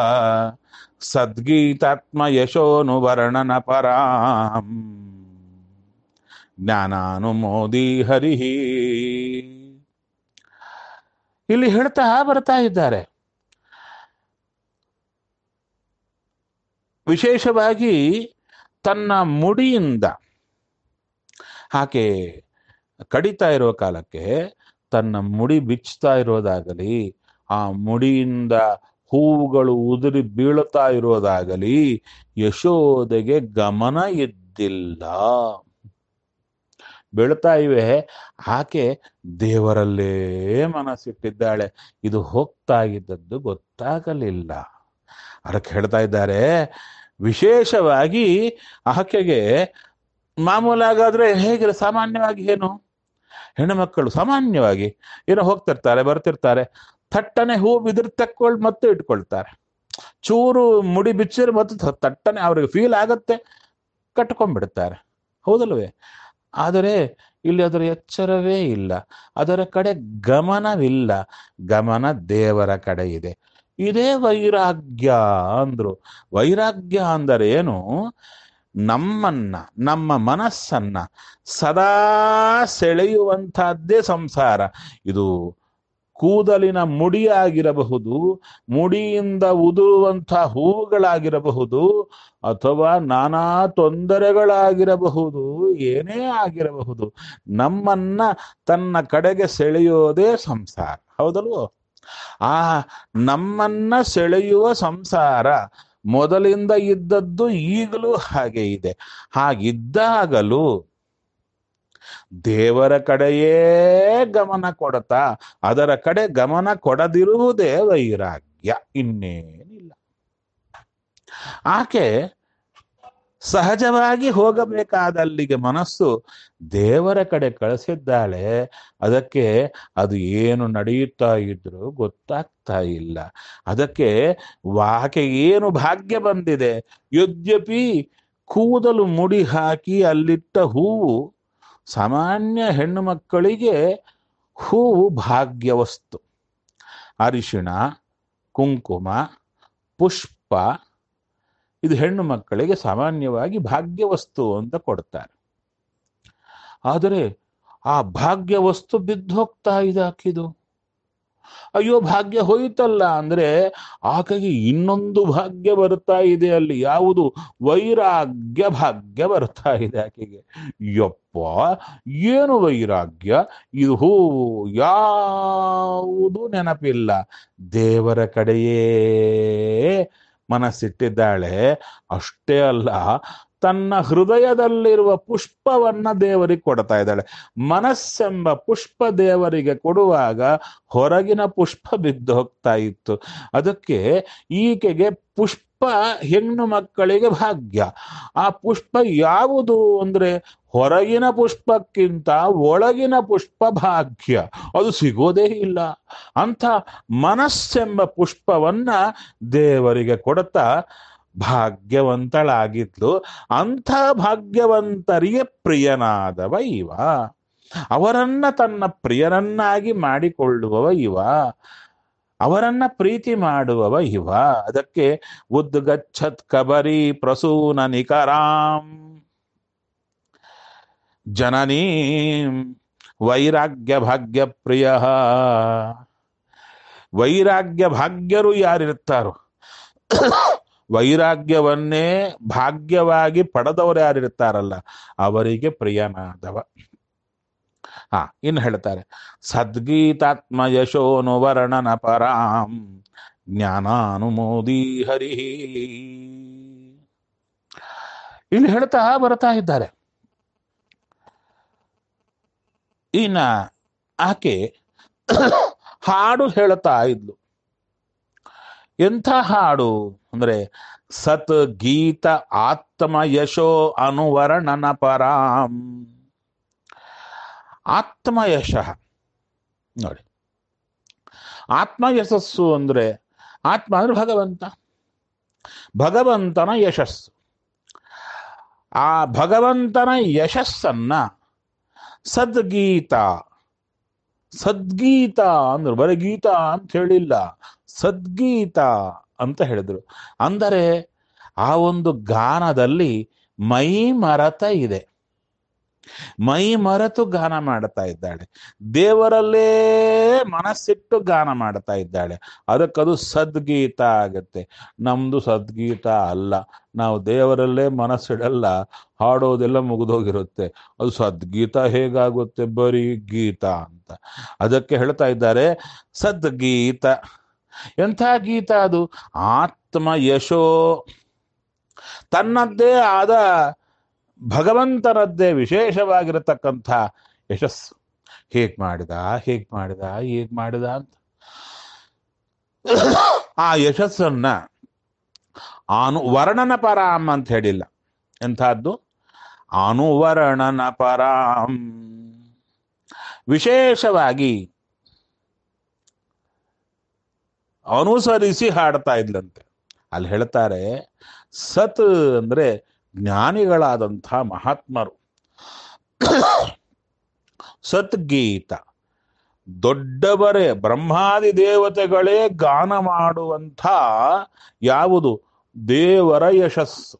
ಸದ್ಗೀತಾತ್ಮ ಯಶೋನು ವರ್ಣನ ಪರಾಂ ಜ್ಞಾನಾನುಮೋದಿ ಹರಿ ಇಲ್ಲಿ ಹೇಳ್ತಾ ಬರ್ತಾ ಇದ್ದಾರೆ ವಿಶೇಷವಾಗಿ ತನ್ನ ಮುಡಿಯಿಂದ ಆಕೆ ಕಡಿತಾ ಇರೋ ಕಾಲಕ್ಕೆ ತನ್ನ ಮುಡಿ ಬಿಚ್ಚುತ್ತಾ ಇರೋದಾಗಲಿ ಆ ಮುಡಿಯಿಂದ ಹೂವುಗಳು ಉದುರಿ ಬೀಳುತ್ತಾ ಇರೋದಾಗಲಿ ಯಶೋದೆಗೆ ಗಮನ ಇದ್ದಿಲ್ಲ ಬೀಳ್ತಾ ಇವೆ ಆಕೆ ದೇವರಲ್ಲೇ ಮನಸ್ಸಿಟ್ಟಿದ್ದಾಳೆ ಇದು ಹೋಗ್ತಾ ಇದ್ದದ್ದು ಗೊತ್ತಾಗಲಿಲ್ಲ ಅದಕ್ಕೆ ಹೇಳ್ತಾ ಇದ್ದಾರೆ ವಿಶೇಷವಾಗಿ ಆಕೆಗೆ ಮಾಮೂಲಾಗಾದ್ರೆ ಹೇಗಿರ ಸಾಮಾನ್ಯವಾಗಿ ಏನು ಹೆಣ್ಣುಮಕ್ಕಳು ಸಾಮಾನ್ಯವಾಗಿ ಏನೋ ಹೋಗ್ತಿರ್ತಾರೆ ಬರ್ತಿರ್ತಾರೆ ಥಟ್ಟನೆ ಹೂ ಬಿದಿರು ತಕ್ಕೊಳ್ ಮತ್ತೆ ಇಟ್ಕೊಳ್ತಾರೆ ಚೂರು ಮುಡಿ ಬಿಚ್ಚಿದ್ರೆ ಮತ್ತೆ ಥ- ತಟ್ಟನೆ ಅವ್ರಿಗೆ ಫೀಲ್ ಆಗತ್ತೆ ಕಟ್ಕೊಂಡ್ಬಿಡ್ತಾರೆ ಹೌದಲ್ವೇ ಆದರೆ ಇಲ್ಲಿ ಅದರ ಎಚ್ಚರವೇ ಇಲ್ಲ ಅದರ ಕಡೆ ಗಮನವಿಲ್ಲ ಗಮನ ದೇವರ ಕಡೆ ಇದೆ ಇದೇ ವೈರಾಗ್ಯ ಅಂದ್ರು ವೈರಾಗ್ಯ ಅಂದರೆ ಏನು ನಮ್ಮನ್ನ ನಮ್ಮ ಮನಸ್ಸನ್ನ ಸದಾ ಸೆಳೆಯುವಂತಹದ್ದೇ ಸಂಸಾರ ಇದು ಕೂದಲಿನ ಮುಡಿಯಾಗಿರಬಹುದು ಮುಡಿಯಿಂದ ಉದುರುವಂಥ ಹೂವುಗಳಾಗಿರಬಹುದು ಅಥವಾ ನಾನಾ ತೊಂದರೆಗಳಾಗಿರಬಹುದು ಏನೇ ಆಗಿರಬಹುದು ನಮ್ಮನ್ನ ತನ್ನ ಕಡೆಗೆ ಸೆಳೆಯೋದೇ ಸಂಸಾರ ಹೌದಲ್ವೋ ಆ ನಮ್ಮನ್ನ ಸೆಳೆಯುವ ಸಂಸಾರ ಮೊದಲಿಂದ ಇದ್ದದ್ದು ಈಗಲೂ ಹಾಗೆ ಇದೆ ಹಾಗಿದ್ದಾಗಲೂ ದೇವರ ಕಡೆಯೇ ಗಮನ ಕೊಡತಾ ಅದರ ಕಡೆ ಗಮನ ಕೊಡದಿರುವುದೇ ವೈರಾಗ್ಯ ಇನ್ನೇನಿಲ್ಲ ಆಕೆ ಸಹಜವಾಗಿ ಹೋಗಬೇಕಾದಲ್ಲಿಗೆ ಮನಸ್ಸು ದೇವರ ಕಡೆ ಕಳಿಸಿದ್ದಾಳೆ ಅದಕ್ಕೆ ಅದು ಏನು ನಡೆಯುತ್ತಾ ಇದ್ರು ಗೊತ್ತಾಗ್ತಾ ಇಲ್ಲ ಅದಕ್ಕೆ ಆಕೆ ಏನು ಭಾಗ್ಯ ಬಂದಿದೆ ಯದ್ಯಪಿ ಕೂದಲು ಮುಡಿ ಹಾಕಿ ಅಲ್ಲಿಟ್ಟ ಹೂವು ಸಾಮಾನ್ಯ ಹೆಣ್ಣು ಮಕ್ಕಳಿಗೆ ಹೂವು ಭಾಗ್ಯ ವಸ್ತು ಅರಿಶಿಣ ಕುಂಕುಮ ಪುಷ್ಪ ಇದು ಹೆಣ್ಣು ಮಕ್ಕಳಿಗೆ ಸಾಮಾನ್ಯವಾಗಿ ಭಾಗ್ಯ ವಸ್ತು ಅಂತ ಕೊಡ್ತಾರೆ ಆದರೆ ಆ ಭಾಗ್ಯ ವಸ್ತು ಬಿದ್ದು ಹೋಗ್ತಾ ಇದೆ ಆಕಿದು ಅಯ್ಯೋ ಭಾಗ್ಯ ಹೋಯಿತಲ್ಲ ಅಂದ್ರೆ ಆಕೆಗೆ ಇನ್ನೊಂದು ಭಾಗ್ಯ ಬರ್ತಾ ಇದೆ ಅಲ್ಲಿ ಯಾವುದು ವೈರಾಗ್ಯ ಭಾಗ್ಯ ಬರ್ತಾ ಇದೆ ಆಕೆಗೆ ಯಪ್ಪ ಏನು ವೈರಾಗ್ಯ ಇದು ಹೂವು ಯಾವುದು ನೆನಪಿಲ್ಲ ದೇವರ ಕಡೆಯೇ ಮನಸ್ಸಿಟ್ಟಿದ್ದಾಳೆ ಅಷ್ಟೇ ಅಲ್ಲ ತನ್ನ ಹೃದಯದಲ್ಲಿರುವ ಪುಷ್ಪವನ್ನ ದೇವರಿಗೆ ಕೊಡ್ತಾ ಇದ್ದಾಳೆ ಮನಸ್ಸೆಂಬ ಪುಷ್ಪ ದೇವರಿಗೆ ಕೊಡುವಾಗ ಹೊರಗಿನ ಪುಷ್ಪ ಬಿದ್ದು ಹೋಗ್ತಾ ಇತ್ತು ಅದಕ್ಕೆ ಈಕೆಗೆ ಪುಷ್ಪ ಹೆಣ್ಣು ಮಕ್ಕಳಿಗೆ ಭಾಗ್ಯ ಆ ಪುಷ್ಪ ಯಾವುದು ಅಂದ್ರೆ ಹೊರಗಿನ ಪುಷ್ಪಕ್ಕಿಂತ ಒಳಗಿನ ಪುಷ್ಪ ಭಾಗ್ಯ ಅದು ಸಿಗೋದೇ ಇಲ್ಲ ಅಂಥ ಮನಸ್ಸೆಂಬ ಪುಷ್ಪವನ್ನ ದೇವರಿಗೆ ಕೊಡ್ತಾ ಭಾಗ್ಯವಂತಳಾಗಿದ್ಲು ಅಂಥ ಭಾಗ್ಯವಂತರಿಗೆ ಪ್ರಿಯನಾದವ ಇವ ಅವರನ್ನ ತನ್ನ ಪ್ರಿಯರನ್ನಾಗಿ ಮಾಡಿಕೊಳ್ಳುವವ ಇವ ಅವರನ್ನ ಪ್ರೀತಿ ಮಾಡುವವ ಇವ ಅದಕ್ಕೆ ಉದ್ಗಚ್ಚತ್ ಕಬರಿ ಪ್ರಸೂನ ನಿಕರಾಂ ಜನನೀ ವೈರಾಗ್ಯ ಭಾಗ್ಯ ಪ್ರಿಯ ವೈರಾಗ್ಯ ಭಾಗ್ಯರು ಯಾರಿರ್ತಾರೋ ವೈರಾಗ್ಯವನ್ನೇ ಭಾಗ್ಯವಾಗಿ ಪಡೆದವರು ಯಾರಿರ್ತಾರಲ್ಲ ಅವರಿಗೆ ಪ್ರಿಯನಾದವ ಹಾ ಇನ್ನು ಹೇಳ್ತಾರೆ ಸದ್ಗೀತಾತ್ಮ ಯಶೋನು ವರ್ಣನ ಪರಾಂ ಜ್ಞಾನಾನುಮೋದಿ ಹರಿ ಇಲ್ಲಿ ಹೇಳ್ತಾ ಬರ್ತಾ ಇದ್ದಾರೆ ಇನ್ನ ಆಕೆ ಹಾಡು ಹೇಳ್ತಾ ಇದ್ಲು ಎಂಥ ಹಾಡು ಅಂದ್ರೆ ಸತ್ ಗೀತ ಆತ್ಮ ಯಶೋ ಅನುವರ್ಣನ ಪರಾಂ ಆತ್ಮಯಶ ನೋಡಿ ಆತ್ಮಯಶಸ್ಸು ಅಂದ್ರೆ ಆತ್ಮ ಅಂದ್ರೆ ಭಗವಂತ ಭಗವಂತನ ಯಶಸ್ಸು ಆ ಭಗವಂತನ ಯಶಸ್ಸನ್ನ ಸದ್ಗೀತ ಸದ್ಗೀತ ಅಂದ್ರು ಬರೀ ಗೀತ ಅಂತ ಹೇಳಿಲ್ಲ ಸದ್ಗೀತ ಅಂತ ಹೇಳಿದ್ರು ಅಂದರೆ ಆ ಒಂದು ಗಾನದಲ್ಲಿ ಮೈ ಮರತ ಇದೆ ಮೈ ಮರೆತು ಗಾನ ಮಾಡ್ತಾ ಇದ್ದಾಳೆ ದೇವರಲ್ಲೇ ಮನಸ್ಸಿಟ್ಟು ಗಾನ ಮಾಡ್ತಾ ಇದ್ದಾಳೆ ಅದಕ್ಕದು ಸದ್ಗೀತ ಆಗತ್ತೆ ನಮ್ದು ಸದ್ಗೀತ ಅಲ್ಲ ನಾವು ದೇವರಲ್ಲೇ ಮನಸ್ಸಿಡಲ್ಲ ಹಾಡೋದೆಲ್ಲ ಮುಗಿದೋಗಿರುತ್ತೆ ಅದು ಸದ್ಗೀತ ಹೇಗಾಗುತ್ತೆ ಬರೀ ಗೀತ ಅಂತ ಅದಕ್ಕೆ ಹೇಳ್ತಾ ಇದ್ದಾರೆ ಸದ್ಗೀತ ಎಂಥ ಗೀತ ಅದು ಆತ್ಮ ಯಶೋ ತನ್ನದ್ದೇ ಆದ ಭಗವಂತನದ್ದೇ ವಿಶೇಷವಾಗಿರತಕ್ಕಂಥ ಯಶಸ್ಸು ಹೇಗ್ ಮಾಡಿದ ಹೇಗ್ ಮಾಡಿದ ಹೇಗ್ ಮಾಡಿದ ಅಂತ ಆ ಯಶಸ್ಸನ್ನ ಅನು ವರ್ಣನ ಪರಾಮ್ ಅಂತ ಹೇಳಿಲ್ಲ ಎಂಥದ್ದು ಅನುವರ್ಣನ ಪರಾಮ್ ವಿಶೇಷವಾಗಿ ಅನುಸರಿಸಿ ಹಾಡ್ತಾ ಇದ್ಲಂತೆ ಅಲ್ಲಿ ಹೇಳ್ತಾರೆ ಸತ್ ಅಂದ್ರೆ ಜ್ಞಾನಿಗಳಾದಂಥ ಮಹಾತ್ಮರು ಸದ್ಗೀತ ದೊಡ್ಡವರೇ ಬ್ರಹ್ಮಾದಿ ದೇವತೆಗಳೇ ಗಾನ ಮಾಡುವಂಥ ಯಾವುದು ದೇವರ ಯಶಸ್ಸು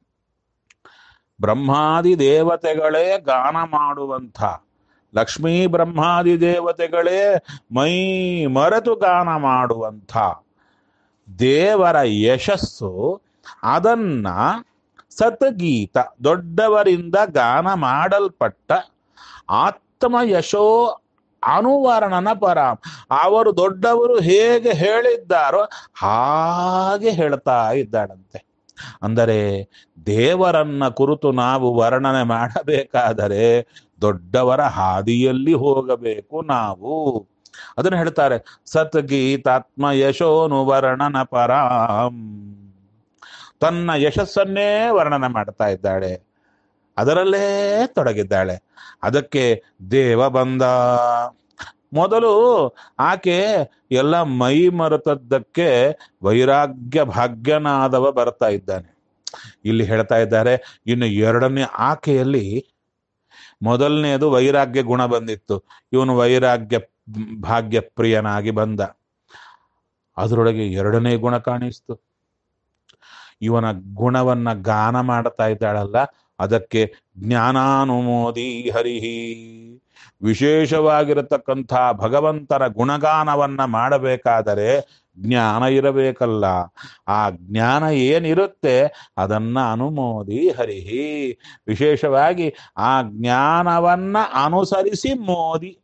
ಬ್ರಹ್ಮಾದಿ ದೇವತೆಗಳೇ ಗಾನ ಮಾಡುವಂಥ ಲಕ್ಷ್ಮೀ ಬ್ರಹ್ಮಾದಿ ದೇವತೆಗಳೇ ಮೈ ಮರೆತು ಗಾನ ಮಾಡುವಂಥ ದೇವರ ಯಶಸ್ಸು ಅದನ್ನ ಸತ್ಗೀತ ದೊಡ್ಡವರಿಂದ ಗಾನ ಮಾಡಲ್ಪಟ್ಟ ಆತ್ಮ ಯಶೋ ಅನುವರ್ಣನ ಪರ ಅವರು ದೊಡ್ಡವರು ಹೇಗೆ ಹೇಳಿದ್ದಾರೋ ಹಾಗೆ ಹೇಳ್ತಾ ಇದ್ದಾಳಂತೆ ಅಂದರೆ ದೇವರನ್ನ ಕುರಿತು ನಾವು ವರ್ಣನೆ ಮಾಡಬೇಕಾದರೆ ದೊಡ್ಡವರ ಹಾದಿಯಲ್ಲಿ ಹೋಗಬೇಕು ನಾವು ಅದನ್ನು ಹೇಳ್ತಾರೆ ಸತ್ಗೀತಾತ್ಮ ಯಶೋನು ವರ್ಣನ ಪರಾಂ ತನ್ನ ಯಶಸ್ಸನ್ನೇ ವರ್ಣನೆ ಮಾಡ್ತಾ ಇದ್ದಾಳೆ ಅದರಲ್ಲೇ ತೊಡಗಿದ್ದಾಳೆ ಅದಕ್ಕೆ ದೇವ ಬಂದ ಮೊದಲು ಆಕೆ ಎಲ್ಲ ಮೈ ಮರೆತದ್ದಕ್ಕೆ ವೈರಾಗ್ಯ ಭಾಗ್ಯನಾದವ ಬರ್ತಾ ಇದ್ದಾನೆ ಇಲ್ಲಿ ಹೇಳ್ತಾ ಇದ್ದಾರೆ ಇನ್ನು ಎರಡನೇ ಆಕೆಯಲ್ಲಿ ಮೊದಲನೆಯದು ವೈರಾಗ್ಯ ಗುಣ ಬಂದಿತ್ತು ಇವನು ವೈರಾಗ್ಯ ಭಾಗ್ಯ ಪ್ರಿಯನಾಗಿ ಬಂದ ಅದರೊಳಗೆ ಎರಡನೇ ಗುಣ ಕಾಣಿಸ್ತು ಇವನ ಗುಣವನ್ನ ಗಾನ ಮಾಡ್ತಾ ಇದ್ದಾಳಲ್ಲ ಅದಕ್ಕೆ ಜ್ಞಾನಾನುಮೋದಿ ಹರಿಹಿ ವಿಶೇಷವಾಗಿರತಕ್ಕಂಥ ಭಗವಂತನ ಗುಣಗಾನವನ್ನ ಮಾಡಬೇಕಾದರೆ ಜ್ಞಾನ ಇರಬೇಕಲ್ಲ ಆ ಜ್ಞಾನ ಏನಿರುತ್ತೆ ಅದನ್ನ ಅನುಮೋದಿ ಹರಿಹಿ ವಿಶೇಷವಾಗಿ ಆ ಜ್ಞಾನವನ್ನ ಅನುಸರಿಸಿ ಮೋದಿ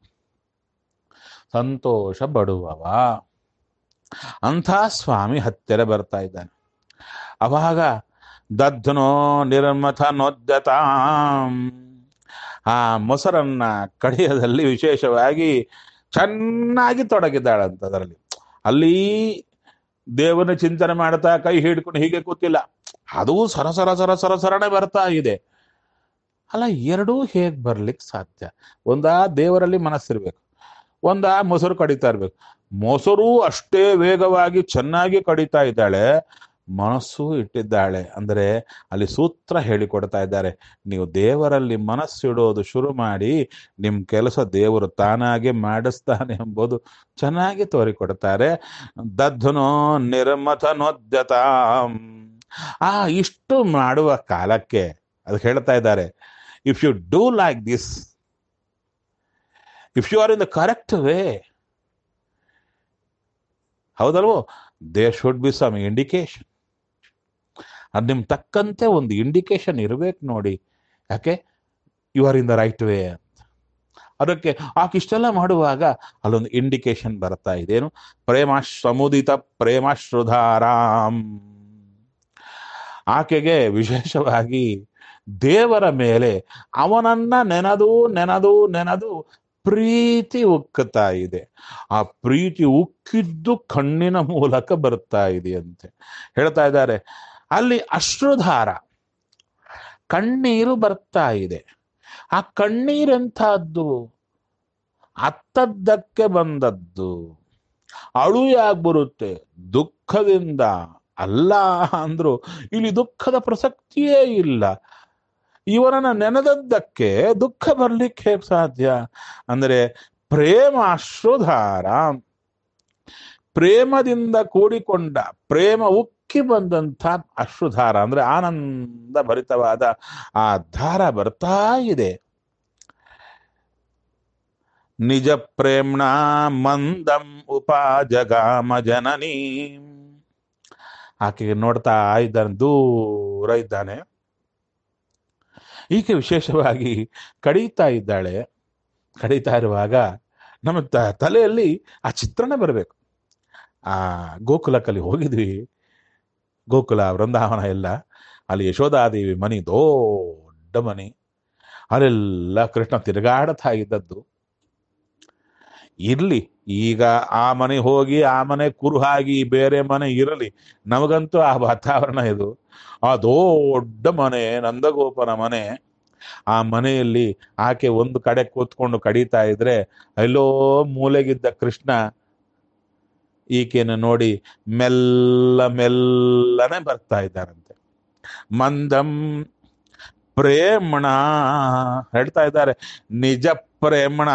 ಸಂತೋಷ ಪಡುವವ ಅಂಥ ಸ್ವಾಮಿ ಹತ್ತಿರ ಬರ್ತಾ ಇದ್ದಾನೆ ಅವಾಗ ದಧ್ನೋ ನಿರ್ಮಥ ನೋದ್ಯತಾಂ ಆ ಮೊಸರನ್ನ ಕಡಿಯೋದಲ್ಲಿ ವಿಶೇಷವಾಗಿ ಚೆನ್ನಾಗಿ ತೊಡಗಿದ್ದಾಳಂತ ಅದರಲ್ಲಿ ಅಲ್ಲಿ ದೇವನ ಚಿಂತನೆ ಮಾಡ್ತಾ ಕೈ ಹಿಡ್ಕೊಂಡು ಹೀಗೆ ಕೂತಿಲ್ಲ ಅದು ಸರ ಸರ ಸರ ಸರ ಸರನೆ ಬರ್ತಾ ಇದೆ ಅಲ್ಲ ಎರಡೂ ಹೇಗ್ ಬರ್ಲಿಕ್ಕೆ ಸಾಧ್ಯ ಒಂದಾ ದೇವರಲ್ಲಿ ಮನಸ್ಸಿರ್ಬೇಕು ಒಂದಾ ಮೊಸರು ಕಡಿತಾ ಇರ್ಬೇಕು ಮೊಸರು ಅಷ್ಟೇ ವೇಗವಾಗಿ ಚೆನ್ನಾಗಿ ಕಡಿತಾ ಇದ್ದಾಳೆ ಮನಸ್ಸು ಇಟ್ಟಿದ್ದಾಳೆ ಅಂದರೆ ಅಲ್ಲಿ ಸೂತ್ರ ಹೇಳಿಕೊಡ್ತಾ ಇದ್ದಾರೆ ನೀವು ದೇವರಲ್ಲಿ ಮನಸ್ಸಿಡೋದು ಶುರು ಮಾಡಿ ನಿಮ್ಮ ಕೆಲಸ ದೇವರು ತಾನಾಗೆ ಮಾಡಿಸ್ತಾನೆ ಎಂಬುದು ಚೆನ್ನಾಗಿ ತೋರಿಕೊಡ್ತಾರೆ ದಧ್ನೋ ನಿರ್ಮಥನೋದ್ಯತಾಂ ಆ ಇಷ್ಟು ಮಾಡುವ ಕಾಲಕ್ಕೆ ಅದು ಹೇಳ್ತಾ ಇದ್ದಾರೆ if you do like this if you are in the correct way ಹೌದಲ್ವೋ there should be some indication ಅದು ನಿಮ್ ತಕ್ಕಂತೆ ಒಂದು ಇಂಡಿಕೇಶನ್ ಇರಬೇಕು ನೋಡಿ ಯಾಕೆ you are in the right way ಅಂತ ಅದಕ್ಕೆ ಆಕೆ ಇಷ್ಟೆಲ್ಲ ಮಾಡುವಾಗ ಅಲ್ಲೊಂದು ಇಂಡಿಕೇಶನ್ ಬರ್ತಾ ಇದೇನು ಪ್ರೇಮ ಸಮುದಿತ ಪ್ರೇಮಾಶ್ರುಧಾರಾಮ್ ಆಕೆಗೆ ವಿಶೇಷವಾಗಿ ದೇವರ ಮೇಲೆ ಅವನನ್ನ ನೆನೆದು ನೆನೆದು ನೆನೆದು ಪ್ರೀತಿ ಉಕ್ಕುತ್ತಾ ಇದೆ ಆ ಪ್ರೀತಿ ಉಕ್ಕಿದ್ದು ಕಣ್ಣಿನ ಮೂಲಕ ಬರ್ತಾ ಇದೆಯಂತೆ ಹೇಳ್ತಾ ಇದ್ದಾರೆ ಅಲ್ಲಿ ಅಶ್ರುಧಾರ ಕಣ್ಣೀರು ಬರ್ತಾ ಇದೆ ಆ ಕಣ್ಣೀರೆಂಥದ್ದು ಅತ್ತದ್ದಕ್ಕೆ ಬಂದದ್ದು ಅಳು ಯಾಕೆ ಬರುತ್ತೆ ದುಃಖದಿಂದ ಅಲ್ಲ ಅಂದ್ರು ಇಲ್ಲಿ ದುಃಖದ ಪ್ರಸಕ್ತಿಯೇ ಇಲ್ಲ ಇವರನ್ನ ನೆನೆದದ್ದಕ್ಕೆ ದುಃಖ ಬರ್ಲಿಕ್ಕೆ ಹೇಗೆ ಸಾಧ್ಯ ಅಂದರೆ ಪ್ರೇಮ ಅಶ್ರುಧಾರ ಪ್ರೇಮದಿಂದ ಕೂಡಿಕೊಂಡ ಪ್ರೇಮ ಉಕ್ಕಿ ಬಂದಂಥ ಅಶ್ರುಧಾರ ಅಂದ್ರೆ ಆನಂದ ಭರಿತವಾದ ಆ ಧಾರ ಬರ್ತಾ ಇದೆ ನಿಜ ಪ್ರೇಮ್ಣ ಮಂದಂ ಉಪಾಜಗಾಮ ಜನನೀ ಆಕೆಗೆ ನೋಡ್ತಾ ಇದ್ದಾನೆ ದೂರ ಇದ್ದಾನೆ ಈಕೆ ವಿಶೇಷವಾಗಿ ಕಡಿತಾ ಇದ್ದಾಳೆ ಕಡಿತಾ ಇರುವಾಗ ನಮ್ಮ ತ- ತಲೆಯಲ್ಲಿ ಆ ಚಿತ್ರಣ ಬರಬೇಕು ಆ ಗೋಕುಲಕ್ಕಲ್ಲಿ ಹೋಗಿದ್ವಿ ಗೋಕುಲ ವೃಂದಾವನ ಎಲ್ಲ ಅಲ್ಲಿ ಯಶೋಧಾದೇವಿ ಮನಿ ದೊಡ್ಡ ಮನೆ ಅಲ್ಲೆಲ್ಲ ಕೃಷ್ಣ ತಿರುಗಾಡ್ತಾ ಇದ್ದದ್ದು ಇರ್ಲಿ ಈಗ ಆ ಮನೆ ಹೋಗಿ ಆ ಮನೆ ಕುರುಹಾಗಿ ಬೇರೆ ಮನೆ ಇರಲಿ ನಮಗಂತೂ ಆ ವಾತಾವರಣ ಇದು ಆ ದೊಡ್ಡ ಮನೆ ನಂದಗೋಪನ ಮನೆ ಆ ಮನೆಯಲ್ಲಿ ಆಕೆ ಒಂದು ಕಡೆ ಕೂತ್ಕೊಂಡು ಕಡಿತಾ ಇದ್ರೆ ಎಲ್ಲೋ ಮೂಲೆಗಿದ್ದ ಕೃಷ್ಣ ಈಕೆನ ನೋಡಿ ಮೆಲ್ಲ ಮೆಲ್ಲನೆ ಬರ್ತಾ ಇದ್ದಾರಂತೆ ಮಂದಂ ಪ್ರೇಮಣ ಹೇಳ್ತಾ ಇದ್ದಾರೆ ನಿಜ ಪ್ರೇಮಣ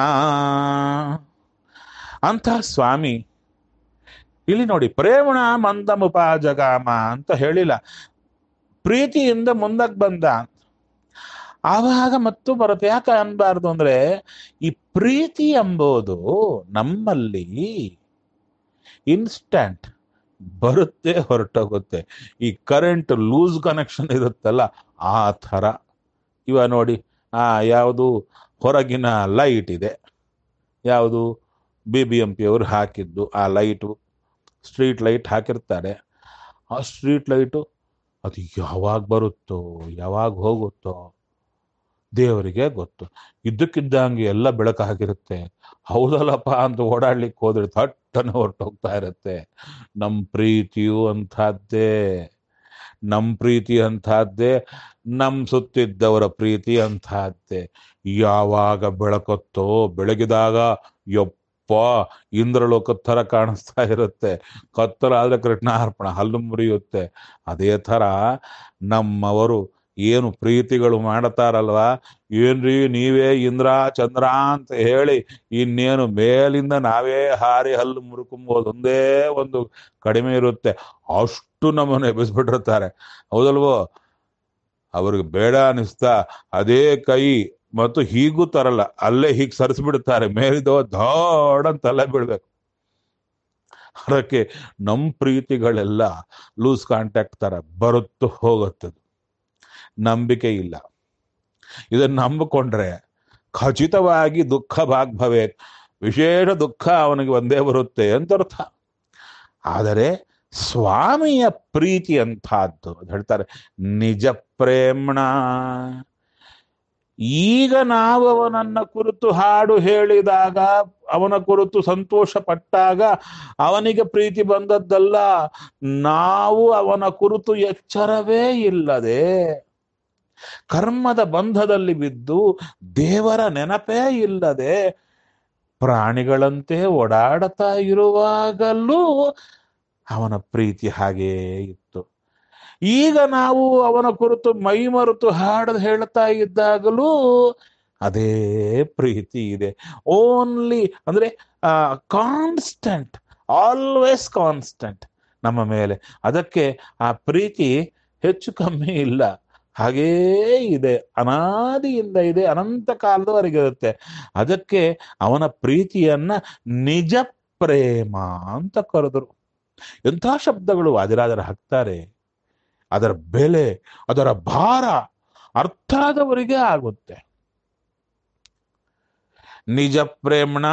ಅಂತ ಸ್ವಾಮಿ ಇಲ್ಲಿ ನೋಡಿ ಪ್ರೇಮಣ ಮಂದಮುಪಾಜಗಾಮ ಅಂತ ಹೇಳಿಲ್ಲ ಪ್ರೀತಿಯಿಂದ ಮುಂದಕ್ಕೆ ಬಂದ ಆವಾಗ ಮತ್ತು ಬರುತ್ತೆ ಯಾಕೆ ಅನ್ಬಾರ್ದು ಅಂದ್ರೆ ಈ ಪ್ರೀತಿ ಎಂಬುದು ನಮ್ಮಲ್ಲಿ ಇನ್ಸ್ಟಂಟ್ ಬರುತ್ತೆ ಹೊರಟೋಗುತ್ತೆ ಈ ಕರೆಂಟ್ ಲೂಸ್ ಕನೆಕ್ಷನ್ ಇರುತ್ತಲ್ಲ ಆ ಥರ ಇವ ನೋಡಿ ಆ ಯಾವುದು ಹೊರಗಿನ ಲೈಟ್ ಇದೆ ಯಾವುದು ಬಿ ಬಿ ಎಂ ಪಿ ಅವರು ಹಾಕಿದ್ದು ಆ ಲೈಟು ಸ್ಟ್ರೀಟ್ ಲೈಟ್ ಹಾಕಿರ್ತಾರೆ ಆ ಸ್ಟ್ರೀಟ್ ಲೈಟು ಅದು ಯಾವಾಗ ಬರುತ್ತೋ ಯಾವಾಗ ಹೋಗುತ್ತೋ ದೇವರಿಗೆ ಗೊತ್ತು ಇದ್ದಕ್ಕಿದ್ದಂಗೆ ಎಲ್ಲ ಬೆಳಕು ಹಾಕಿರುತ್ತೆ ಹೌದಲ್ಲಪ್ಪ ಅಂತ ಓಡಾಡ್ಲಿಕ್ಕೆ ಹೋದ್ರೆ ಥಟ್ಟನೆ ಹೊರಟೋಗ್ತಾ ಇರುತ್ತೆ ನಮ್ಮ ಪ್ರೀತಿಯು ಅಂಥದ್ದೇ ನಮ್ಮ ಪ್ರೀತಿ ಅಂಥದ್ದೇ ನಮ್ಮ ಸುತ್ತಿದ್ದವರ ಪ್ರೀತಿ ಅಂಥದ್ದೇ ಯಾವಾಗ ಬೆಳಕತ್ತೋ ಬೆಳಗಿದಾಗ ಯಪ್ಪ ಇಂದ್ರಲೋಕದ ಥರ ಕಾಣಿಸ್ತಾ ಇರುತ್ತೆ ಕತ್ತಲಾದ್ರೆ ಕೃಷ್ಣಾರ್ಪಣ ಹಲ್ಲು ಮುರಿಯುತ್ತೆ ಅದೇ ಥರ ನಮ್ಮವರು ಏನು ಪ್ರೀತಿಗಳು ಮಾಡ್ತಾರಲ್ವಾ ಏನ್ರಿ ನೀವೇ ಇಂದ್ರ ಚಂದ್ರ ಅಂತ ಹೇಳಿ ಇನ್ನೇನು ಮೇಲಿಂದ ನಾವೇ ಹಾರಿ ಹಲ್ಲು ಮುರುಕುಂಬೋದು ಒಂದೇ ಒಂದು ಕಡಿಮೆ ಇರುತ್ತೆ ಅಷ್ಟು ನಮ್ಮನ್ನು ಎಬ್ಬಿಸ್ಬಿಟ್ಟಿರ್ತಾರೆ ಹೌದಲ್ವೋ ಅವ್ರಿಗೆ ಬೇಡ ಅನಿಸ್ತಾ ಅದೇ ಕೈ ಮತ್ತು ಹೀಗೂ ತರಲ್ಲ ಅಲ್ಲೇ ಹೀಗೆ ಸರಿಸ್ಬಿಡ್ತಾರೆ ಮೇಲಿದವ ಧಾಡ್ ಅಂತ ಅಲ್ಲೇ ಬಿಡ್ಬೇಕು ಅದಕ್ಕೆ ನಮ್ಮ ಪ್ರೀತಿಗಳೆಲ್ಲ ಲೂಸ್ ಕಾಂಟ್ಯಾಕ್ಟ್ ತರ ಬರುತ್ತು ಹೋಗುತ್ತದು ನಂಬಿಕೆ ಇಲ್ಲ ಇದನ್ನ ನಂಬಿಕೊಂಡ್ರೆ ಖಚಿತವಾಗಿ ದುಃಖ ಭಾಗ್ಭವೇ ವಿಶೇಷ ದುಃಖ ಅವನಿಗೆ ಒಂದೇ ಬರುತ್ತೆ ಅಂತ ಅರ್ಥ ಆದರೆ ಸ್ವಾಮಿಯ ಪ್ರೀತಿ ಅಂತಹದ್ದು ಅದು ಹೇಳ್ತಾರೆ ನಿಜ ಪ್ರೇಮಣ ಈಗ ನಾವು ಅವನನ್ನ ಕುರಿತು ಹಾಡು ಹೇಳಿದಾಗ ಅವನ ಕುರಿತು ಸಂತೋಷ ಪಟ್ಟಾಗ ಅವನಿಗೆ ಪ್ರೀತಿ ಬಂದದ್ದಲ್ಲ ನಾವು ಅವನ ಕುರಿತು ಎಚ್ಚರವೇ ಇಲ್ಲದೆ ಕರ್ಮದ ಬಂಧದಲ್ಲಿ ಬಿದ್ದು ದೇವರ ನೆನಪೇ ಇಲ್ಲದೆ ಪ್ರಾಣಿಗಳಂತೆ ಓಡಾಡುತ್ತಾ ಇರುವಾಗಲೂ ಅವನ ಪ್ರೀತಿ ಹಾಗೇ ಇತ್ತು ಈಗ ನಾವು ಅವನ ಕುರಿತು ಮೈಮರೆತು ಹಾಡು ಹೇಳ್ತಾ ಇದ್ದಾಗಲೂ ಅದೇ ಪ್ರೀತಿ ಇದೆ ಓನ್ಲಿ ಅಂದ್ರೆ ಕಾನ್ಸ್ಟೆಂಟ್ ಆಲ್ವೇಸ್ ಕಾನ್ಸ್ಟೆಂಟ್ ನಮ್ಮ ಮೇಲೆ ಅದಕ್ಕೆ ಆ ಪ್ರೀತಿ ಹೆಚ್ಚು ಕಮ್ಮಿ ಇಲ್ಲ ಹಾಗೇ ಇದೆ ಅನಾದಿಯಿಂದ ಇದೆ ಅನಂತ ಕಾಲದವರೆಗೆ ಇರುತ್ತೆ ಅದಕ್ಕೆ ಅವನ ಪ್ರೀತಿಯನ್ನ ನಿಜ ಪ್ರೇಮ ಅಂತ ಕರೆದರು ಎಂಥ ಶಬ್ದಗಳು ವಾದಿರಾಜರ ಹಾಕ್ತಾರೆ ಅದರ ಬೆಲೆ ಅದರ ಭಾರ ಅರ್ಥ ಆದವರಿಗೆ ಆಗುತ್ತೆ ನಿಜ ಪ್ರೇಮಣ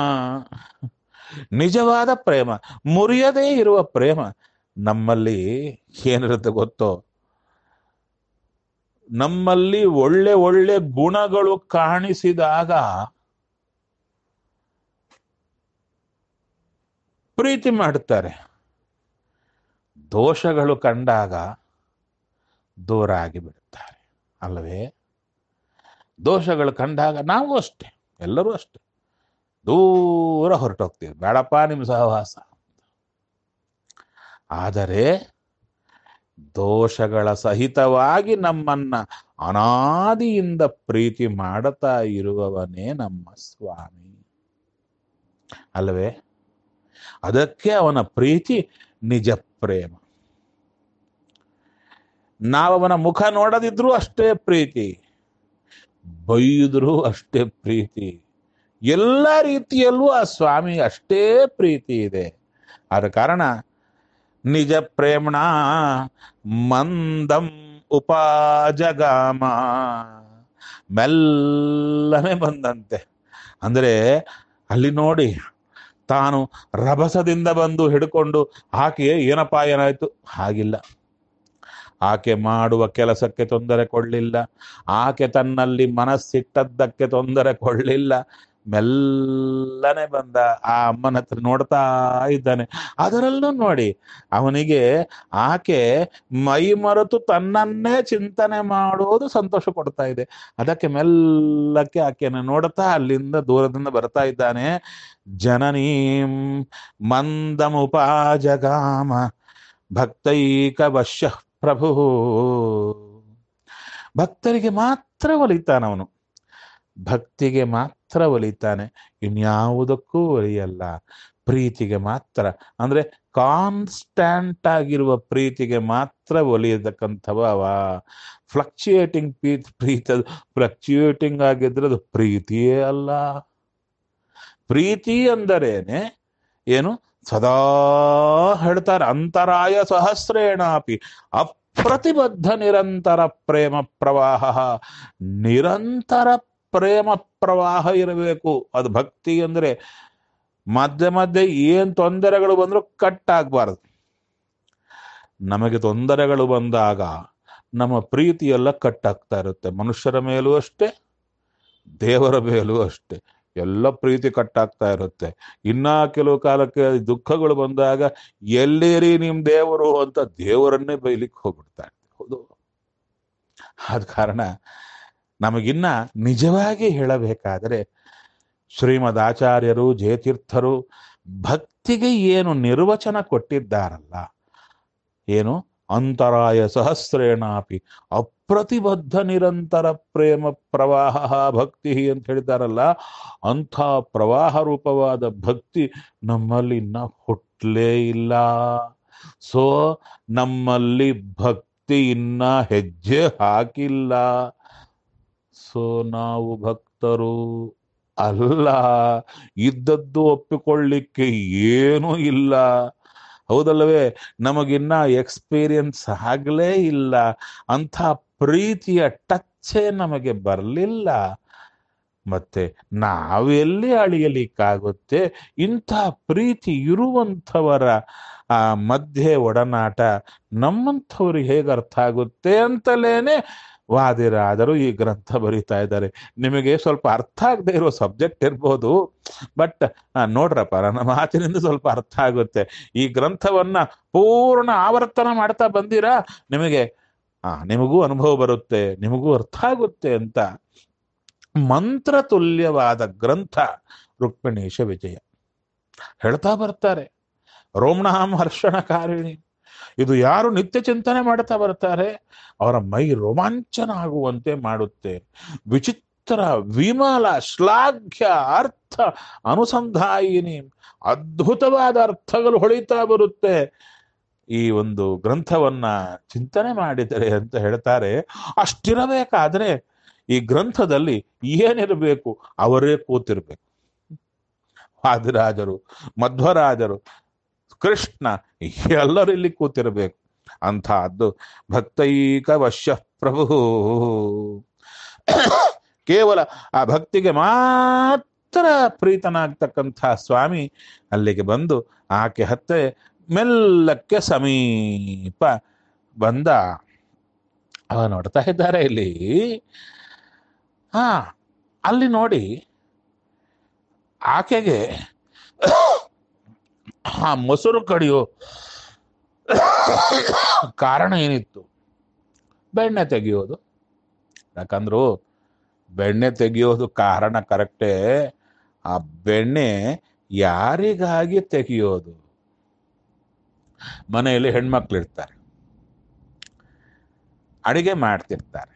ನಿಜವಾದ ಪ್ರೇಮ ಮುರಿಯದೇ ಇರುವ ಪ್ರೇಮ ನಮ್ಮಲ್ಲಿ ಏನಿರುತ್ತೆ ಗೊತ್ತೋ ನಮ್ಮಲ್ಲಿ ಒಳ್ಳೆ ಒಳ್ಳೆ ಗುಣಗಳು ಕಾಣಿಸಿದಾಗ ಪ್ರೀತಿ ಮಾಡುತ್ತಾರೆ ದೋಷಗಳು ಕಂಡಾಗ ದೂರ ಆಗಿಬಿಡುತ್ತಾರೆ ಅಲ್ಲವೇ ದೋಷಗಳು ಕಂಡಾಗ ನಾವು ಅಷ್ಟೆ ಎಲ್ಲರೂ ಅಷ್ಟೆ ದೂರ ಹೊರಟೋಗ್ತೀವಿ ಬೇಡಪ್ಪ ನಿಮ್ಮ ಸಹವಾಸ ಆದರೆ ದೋಷಗಳ ಸಹಿತವಾಗಿ ನಮ್ಮನ್ನ ಅನಾದಿಯಿಂದ ಪ್ರೀತಿ ಮಾಡುತ್ತಾ ಇರುವವನೇ ನಮ್ಮ ಸ್ವಾಮಿ ಅಲ್ಲವೇ ಅದಕ್ಕೆ ಅವನ ಪ್ರೀತಿ ನಿಜ ಪ್ರೇಮ ನಾವವನ ಮುಖ ನೋಡದಿದ್ರೂ ಅಷ್ಟೇ ಪ್ರೀತಿ ಬೈದರೂ ಅಷ್ಟೇ ಪ್ರೀತಿ ಎಲ್ಲ ರೀತಿಯಲ್ಲೂ ಆ ಸ್ವಾಮಿ ಅಷ್ಟೇ ಪ್ರೀತಿ ಇದೆ ಆದ ಕಾರಣ ನಿಜ ಪ್ರೇಮಣ ಮಂದಂ ಉಪಾಜಗಾಮ ಮೆಲ್ಲನೆ ಬಂದಂತೆ ಅಂದರೆ ಅಲ್ಲಿ ನೋಡಿ ತಾನು ರಭಸದಿಂದ ಬಂದು ಹಿಡ್ಕೊಂಡು ಆಕೆ ಏನಪ್ಪ ಏನಾಯ್ತು ಹಾಗಿಲ್ಲ ಆಕೆ ಮಾಡುವ ಕೆಲಸಕ್ಕೆ ತೊಂದರೆ ಕೊಡಲಿಲ್ಲ ಆಕೆ ತನ್ನಲ್ಲಿ ಮನಸ್ಸಿಟ್ಟದ್ದಕ್ಕೆ ತೊಂದರೆ ಕೊಡಲಿಲ್ಲ ಮೆಲ್ಲನೆ ಬಂದ ಆ ಅಮ್ಮನ ಹತ್ರ ನೋಡ್ತಾ ಇದ್ದಾನೆ ಅದರಲ್ಲೂ ನೋಡಿ ಅವನಿಗೆ ಆಕೆ ಮೈ ಮರೆತು ತನ್ನನ್ನೇ ಚಿಂತನೆ ಮಾಡೋದು ಸಂತೋಷ ಕೊಡ್ತಾ ಇದೆ ಅದಕ್ಕೆ ಮೆಲ್ಲಕ್ಕೆ ಆಕೆಯನ್ನು ನೋಡ್ತಾ ಅಲ್ಲಿಂದ ದೂರದಿಂದ ಬರ್ತಾ ಇದ್ದಾನೆ ಜನನೀಂ ಮಂದಮುಪಾಜಗಾಮ ಭಕ್ತೈಕ ವಶ್ಯ ಪ್ರಭು ಭಕ್ತರಿಗೆ ಮಾತ್ರ ಒಲಿತಾನವನು ಭಕ್ತಿಗೆ ಮಾತ್ರ ಒಲಿತಾನೆ ಇನ್ಯಾವುದಕ್ಕೂ ಒಲಿಯಲ್ಲ ಪ್ರೀತಿಗೆ ಮಾತ್ರ ಅಂದ್ರೆ ಕಾನ್ಸ್ಟ್ಯಾಂಟ್ ಆಗಿರುವ ಪ್ರೀತಿಗೆ ಮಾತ್ರ ಒಲಿಯತಕ್ಕಂಥವ ಅವ ಫ್ಲಕ್ಚುಯೇಟಿಂಗ್ ಪ್ರೀತಿ ಪ್ರೀತಿ ಫ್ಲಕ್ಚುಯೇಟಿಂಗ್ ಆಗಿದ್ರೆ ಅದು ಪ್ರೀತಿಯೇ ಅಲ್ಲ ಪ್ರೀತಿ ಅಂದರೇನೆ ಏನು ಸದಾ ಹೇಳ್ತಾರೆ ಅಂತರಾಯ ಸಹಸ್ರೇಣಾಪಿ ಅಪ್ರತಿಬದ್ಧ ನಿರಂತರ ಪ್ರೇಮ ಪ್ರವಾಹ ನಿರಂತರ ಪ್ರೇಮ ಪ್ರವಾಹ ಇರಬೇಕು ಅದು ಭಕ್ತಿ ಅಂದ್ರೆ ಮಧ್ಯೆ ಮಧ್ಯೆ ಏನ್ ತೊಂದರೆಗಳು ಬಂದರೂ ಕಟ್ ಆಗ್ಬಾರ್ದು ನಮಗೆ ತೊಂದರೆಗಳು ಬಂದಾಗ ನಮ್ಮ ಪ್ರೀತಿ ಎಲ್ಲ ಕಟ್ಟಾಗ್ತಾ ಇರುತ್ತೆ ಮನುಷ್ಯರ ಮೇಲೂ ಅಷ್ಟೇ ದೇವರ ಮೇಲೂ ಅಷ್ಟೇ ಎಲ್ಲ ಪ್ರೀತಿ ಕಟ್ಟಾಗ್ತಾ ಇರುತ್ತೆ ಇನ್ನ ಕೆಲವು ಕಾಲಕ್ಕೆ ದುಃಖಗಳು ಬಂದಾಗ ಎಲ್ಲಿರಿ ನಿಮ್ ದೇವರು ಅಂತ ದೇವರನ್ನೇ ಬೈಲಿಕ್ಕೆ ಹೋಗ್ಬಿಡ್ತಾರೆ ಹೌದು ಆದ ಕಾರಣ ನಮಗಿನ್ನ ನಿಜವಾಗಿ ಹೇಳಬೇಕಾದರೆ ಶ್ರೀಮದ್ ಆಚಾರ್ಯರು ಜಯತೀರ್ಥರು ಭಕ್ತಿಗೆ ಏನು ನಿರ್ವಚನ ಕೊಟ್ಟಿದ್ದಾರಲ್ಲ ಏನು ಅಂತರಾಯ ಸಹಸ್ರೇಣಾಪಿ ಅಪ್ರತಿಬದ್ಧ ನಿರಂತರ ಪ್ರೇಮ ಪ್ರವಾಹ ಭಕ್ತಿ ಅಂತ ಹೇಳಿದ್ದಾರಲ್ಲ ಅಂಥ ಪ್ರವಾಹ ರೂಪವಾದ ಭಕ್ತಿ ನಮ್ಮಲ್ಲಿ ಇನ್ನ ಹುಟ್ಟಲೇ ಇಲ್ಲ ಸೊ ನಮ್ಮಲ್ಲಿ ಭಕ್ತಿ ಇನ್ನ ಹೆಜ್ಜೆ ಹಾಕಿಲ್ಲ ಸೊ ನಾವು ಭಕ್ತರು ಅಲ್ಲ ಇದ್ದದ್ದು ಒಪ್ಪಿಕೊಳ್ಳಿಕ್ಕೆ ಏನೂ ಇಲ್ಲ ಹೌದಲ್ಲವೇ ನಮಗಿನ್ನ ಎಕ್ಸ್ಪೀರಿಯನ್ಸ್ ಆಗಲೇ ಇಲ್ಲ ಅಂಥ ಪ್ರೀತಿಯ ಟಚ್ಚೇ ನಮಗೆ ಬರಲಿಲ್ಲ ಮತ್ತೆ ನಾವೆಲ್ಲಿ ಅಳಿಯಲಿಕ್ಕಾಗುತ್ತೆ ಇಂಥ ಪ್ರೀತಿ ಇರುವಂಥವರ ಆ ಮಧ್ಯೆ ಒಡನಾಟ ನಮ್ಮಂಥವ್ರಿಗೆ ಹೇಗೆ ಅರ್ಥ ಆಗುತ್ತೆ ಅಂತಲೇನೆ ವಾದಿರಾದರು ಈ ಗ್ರಂಥ ಬರೀತಾ ಇದ್ದಾರೆ ನಿಮಗೆ ಸ್ವಲ್ಪ ಅರ್ಥ ಆಗದೆ ಇರೋ ಸಬ್ಜೆಕ್ಟ್ ಇರ್ಬೋದು ಬಟ್ ನೋಡ್ರಪ್ಪ ನನ್ನ ಮಾತಿನಿಂದ ಸ್ವಲ್ಪ ಅರ್ಥ ಆಗುತ್ತೆ ಈ ಗ್ರಂಥವನ್ನ ಪೂರ್ಣ ಆವರ್ತನ ಮಾಡ್ತಾ ಬಂದಿರಾ ನಿಮಗೆ ಆ ನಿಮಗೂ ಅನುಭವ ಬರುತ್ತೆ ನಿಮಗೂ ಅರ್ಥ ಆಗುತ್ತೆ ಅಂತ ಮಂತ್ರ ತುಲ್ಯವಾದ ಗ್ರಂಥ ರುಕ್ಮಿಣೀಶ ವಿಜಯ ಹೇಳ್ತಾ ಬರ್ತಾರೆ ರೋಮಣಾಂ ಹರ್ಷಣಕಾರಿಣಿ ಇದು ಯಾರು ನಿತ್ಯ ಚಿಂತನೆ ಮಾಡ್ತಾ ಬರ್ತಾರೆ ಅವರ ಮೈ ರೋಮಾಂಚನ ಆಗುವಂತೆ ಮಾಡುತ್ತೆ ವಿಚಿತ್ರ ವಿಮಲ ಶ್ಲಾಘ್ಯ ಅರ್ಥ ಅನುಸಂಧಾಯಿನಿ ಅದ್ಭುತವಾದ ಅರ್ಥಗಳು ಹೊಳಿತಾ ಬರುತ್ತೆ ಈ ಒಂದು ಗ್ರಂಥವನ್ನ ಚಿಂತನೆ ಮಾಡಿದರೆ ಅಂತ ಹೇಳ್ತಾರೆ ಅಷ್ಟಿರಬೇಕಾದ್ರೆ ಈ ಗ್ರಂಥದಲ್ಲಿ ಏನಿರಬೇಕು ಅವರೇ ಕೂತಿರ್ಬೇಕು ವಾದಿರಾಜರು ಮಧ್ವರಾಜರು ಕೃಷ್ಣ ಎಲ್ಲರೂ ಇಲ್ಲಿ ಕೂತಿರಬೇಕು ಅಂತಹದ್ದು ಭಕ್ತೈಕ ವಶ್ಯ ಪ್ರಭು ಕೇವಲ ಆ ಭಕ್ತಿಗೆ ಮಾತ್ರ ಪ್ರೀತನಾಗ್ತಕ್ಕಂಥ ಸ್ವಾಮಿ ಅಲ್ಲಿಗೆ ಬಂದು ಆಕೆ ಹತ್ತೆ ಮೆಲ್ಲಕ್ಕೆ ಸಮೀಪ ಬಂದ ಅವ ನೋಡ್ತಾ ಇದ್ದಾರೆ ಇಲ್ಲಿ ಹಾ ಅಲ್ಲಿ ನೋಡಿ ಆಕೆಗೆ ಆ ಮೊಸರು ಕಡಿಯೋ ಕಾರಣ ಏನಿತ್ತು ಬೆಣ್ಣೆ ತೆಗೆಯೋದು ಯಾಕಂದ್ರು ಬೆಣ್ಣೆ ತೆಗೆಯೋದು ಕಾರಣ ಕರೆಕ್ಟೇ ಆ ಬೆಣ್ಣೆ ಯಾರಿಗಾಗಿ ತೆಗೆಯೋದು ಮನೆಯಲ್ಲಿ ಹೆಣ್ಮಕ್ಳು ಇರ್ತಾರೆ ಅಡಿಗೆ ಮಾಡ್ತಿರ್ತಾರೆ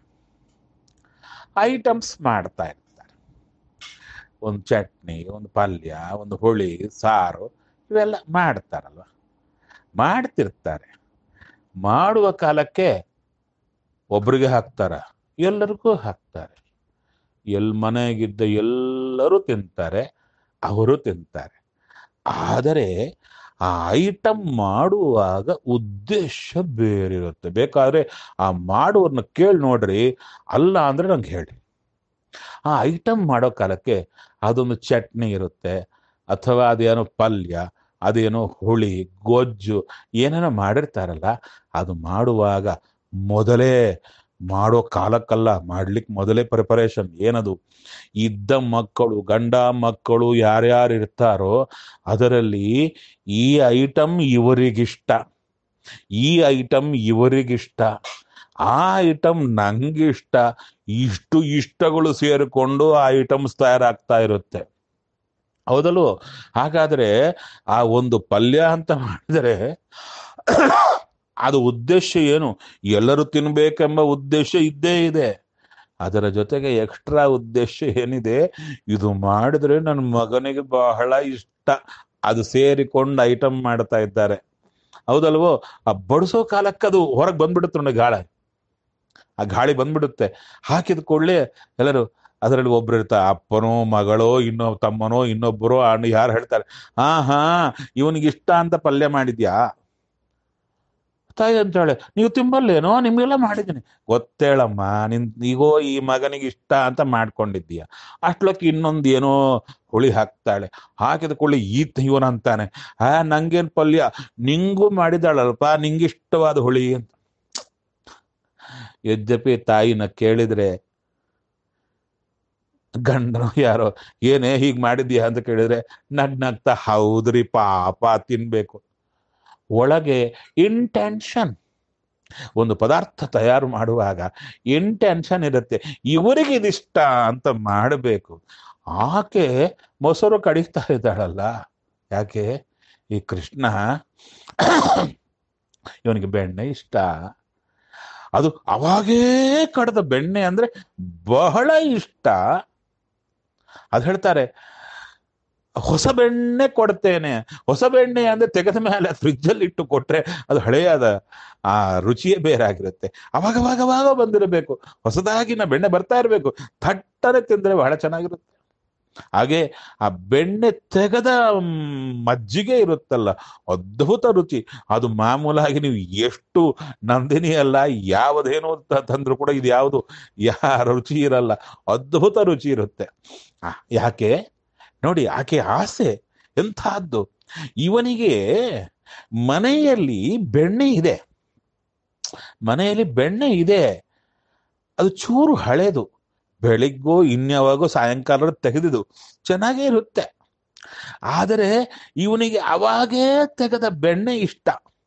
ಐಟಮ್ಸ್ ಮಾಡ್ತಾ ಇರ್ತಾರೆ ಒಂದು ಚಟ್ನಿ ಒಂದು ಪಲ್ಯ ಒಂದು ಹುಳಿ ಸಾರು ಇವೆಲ್ಲ ಮಾಡ್ತಾರಲ್ವ ಮಾಡ್ತಿರ್ತಾರೆ ಮಾಡುವ ಕಾಲಕ್ಕೆ ಒಬ್ರಿಗೆ ಹಾಕ್ತಾರ ಎಲ್ಲರಿಗೂ ಹಾಕ್ತಾರೆ ಎಲ್ ಮನೆಗಿದ್ದ ಎಲ್ಲರೂ ತಿಂತಾರೆ ಅವರು ತಿಂತಾರೆ ಆದರೆ ಆ ಐಟಮ್ ಮಾಡುವಾಗ ಉದ್ದೇಶ ಬೇರೆ ಇರುತ್ತೆ ಬೇಕಾದ್ರೆ ಆ ಮಾಡುವನ್ನ ಕೇಳಿ ನೋಡ್ರಿ ಅಲ್ಲ ಅಂದ್ರೆ ನಂಗೆ ಹೇಳಿ ಆ ಐಟಮ್ ಮಾಡೋ ಕಾಲಕ್ಕೆ ಅದೊಂದು ಚಟ್ನಿ ಇರುತ್ತೆ ಅಥವಾ ಅದೇನೋ ಪಲ್ಯ ಅದೇನೋ ಹುಳಿ ಗೊಜ್ಜು ಏನೇನೋ ಮಾಡಿರ್ತಾರಲ್ಲ ಅದು ಮಾಡುವಾಗ ಮೊದಲೇ ಮಾಡೋ ಕಾಲಕ್ಕಲ್ಲ ಮಾಡ್ಲಿಕ್ಕೆ ಮೊದಲೇ ಪ್ರಿಪರೇಷನ್ ಏನದು ಇದ್ದ ಮಕ್ಕಳು ಗಂಡ ಮಕ್ಕಳು ಯಾರ್ಯಾರು ಇರ್ತಾರೋ ಅದರಲ್ಲಿ ಈ ಐಟಮ್ ಇವರಿಗಿಷ್ಟ ಈ ಐಟಮ್ ಇವರಿಗಿಷ್ಟ ಆ ಐಟಮ್ ನಂಗಿಷ್ಟ ಇಷ್ಟು ಇಷ್ಟಗಳು ಸೇರಿಕೊಂಡು ಆ ಐಟಮ್ಸ್ ತಯಾರಾಗ್ತಾ ಇರುತ್ತೆ ಹೌದಲ್ವೋ ಹಾಗಾದ್ರೆ ಆ ಒಂದು ಪಲ್ಯ ಅಂತ ಮಾಡಿದರೆ ಅದು ಉದ್ದೇಶ ಏನು ಎಲ್ಲರೂ ತಿನ್ಬೇಕೆಂಬ ಉದ್ದೇಶ ಇದ್ದೇ ಇದೆ ಅದರ ಜೊತೆಗೆ ಎಕ್ಸ್ಟ್ರಾ ಉದ್ದೇಶ ಏನಿದೆ ಇದು ಮಾಡಿದ್ರೆ ನನ್ನ ಮಗನಿಗೆ ಬಹಳ ಇಷ್ಟ ಅದು ಸೇರಿಕೊಂಡು ಐಟಮ್ ಮಾಡ್ತಾ ಇದ್ದಾರೆ ಹೌದಲ್ವೋ ಆ ಬಡಿಸೋ ಕಾಲಕ್ಕೆ ಅದು ಹೊರಗೆ ಬಂದ್ಬಿಡುತ್ತೆ ನೋಡಿ ಗಾಳ ಆ ಗಾಳಿ ಬಂದ್ಬಿಡುತ್ತೆ ಹಾಕಿದ ಕೂಡಲೇ ಎಲ್ಲರೂ ಅದರಲ್ಲಿ ಒಬ್ರು ಇರ್ತಾರೆ ಅಪ್ಪನೋ ಮಗಳೋ ಇನ್ನೊ ತಮ್ಮನೋ ಇನ್ನೊಬ್ಬರೋ ಅಣ್ಣ ಯಾರು ಹೇಳ್ತಾರೆ ಹಾ ಹಾ ಇವನಿಗೆ ಇಷ್ಟ ಅಂತ ಪಲ್ಯ ಮಾಡಿದ್ಯಾ ತಾಯಿ ಅಂತಾಳೆ ನೀವು ತಿಂಬಲ್ಲೇನೋ ನಿಮ್ಗೆಲ್ಲ ಮಾಡಿದ್ದೀನಿ ಗೊತ್ತೇಳಮ್ಮ ನಿನ್ ಈಗೋ ಈ ಮಗನಿಗೆ ಇಷ್ಟ ಅಂತ ಮಾಡ್ಕೊಂಡಿದ್ದೀಯ ಅಷ್ಟ್ಲಕ್ಕೆ ಇನ್ನೊಂದು ಏನೋ ಹುಳಿ ಹಾಕ್ತಾಳೆ ಹಾಕಿದ ಕೂಡಲೇ ಈತ ಇವನ ಅಂತಾನೆ ಆ ನಂಗೇನ್ ಪಲ್ಯ ನಿಂಗೂ ಮಾಡಿದಾಳಲ್ಪ ನಿಂಗಿಷ್ಟವಾದ ಹುಳಿ ಅಂತ ಯದ್ಯಪಿ ತಾಯಿನ ಕೇಳಿದ್ರೆ ಗಂಡನು ಯಾರೋ ಏನೇ ಹೀಗ್ ಮಾಡಿದ್ಯಾ ಅಂತ ಕೇಳಿದ್ರೆ ನಗ್ ನಗ್ತಾ ಹೌದ್ರಿ ಪಾಪ ತಿನ್ಬೇಕು ಒಳಗೆ ಇಂಟೆನ್ಷನ್ ಒಂದು ಪದಾರ್ಥ ತಯಾರು ಮಾಡುವಾಗ ಇಂಟೆನ್ಷನ್ ಇರುತ್ತೆ ಇವರಿಗೆ ಇದಿಷ್ಟ ಅಂತ ಮಾಡಬೇಕು ಆಕೆ ಮೊಸರು ಕಡಿತಾ ಇದ್ದಾಳಲ್ಲ ಯಾಕೆ ಈ ಕೃಷ್ಣ ಇವನಿಗೆ ಬೆಣ್ಣೆ ಇಷ್ಟ ಅದು ಅವಾಗೇ ಕಡ್ದ ಬೆಣ್ಣೆ ಅಂದ್ರೆ ಬಹಳ ಇಷ್ಟ ಅದು ಹೇಳ್ತಾರೆ ಹೊಸ ಬೆಣ್ಣೆ ಕೊಡ್ತೇನೆ ಹೊಸ ಬೆಣ್ಣೆ ಅಂದ್ರೆ ತೆಗೆದ ಮೇಲೆ ಫ್ರಿಜ್ ಅಲ್ಲಿ ಇಟ್ಟು ಕೊಟ್ರೆ ಅದು ಹಳೆಯದ ಆ ರುಚಿಯೇ ಬೇರೆ ಆಗಿರುತ್ತೆ ಅವಾಗ ಅವಾಗ ಅವಾಗ ಬಂದಿರಬೇಕು ಹೊಸದಾಗಿ ನಾ ಬೆಣ್ಣೆ ಬರ್ತಾ ಇರಬೇಕು ಥಟ್ಟನೆ ತಿಂದ್ರೆ ಬಹಳ ಚೆನ್ನಾಗಿರುತ್ತೆ ಹಾಗೆ ಆ ಬೆಣ್ಣೆ ತೆಗೆದ ಮಜ್ಜಿಗೆ ಇರುತ್ತಲ್ಲ ಅದ್ಭುತ ರುಚಿ ಅದು ಮಾಮೂಲಾಗಿ ನೀವು ಎಷ್ಟು ನಂದಿನಿ ಅಲ್ಲ ಯಾವುದೇನೋ ತಂದ್ರು ಕೂಡ ಇದು ಯಾವುದು ಯಾ ರುಚಿ ಇರಲ್ಲ ಅದ್ಭುತ ರುಚಿ ಇರುತ್ತೆ ಯಾಕೆ ನೋಡಿ ಆಕೆ ಆಸೆ ಎಂಥದ್ದು ಇವನಿಗೆ ಮನೆಯಲ್ಲಿ ಬೆಣ್ಣೆ ಇದೆ ಮನೆಯಲ್ಲಿ ಬೆಣ್ಣೆ ಇದೆ ಅದು ಚೂರು ಹಳೇದು ಬೆಳಿಗ್ಗೋ ಇನ್ಯಾವಾಗೋ ಸಾಯಂಕಾಲ ತೆಗೆದಿದ್ದು ಚೆನ್ನಾಗೇ ಇರುತ್ತೆ ಆದರೆ ಇವನಿಗೆ ಅವಾಗೇ ತೆಗೆದ ಬೆಣ್ಣೆ ಇಷ್ಟ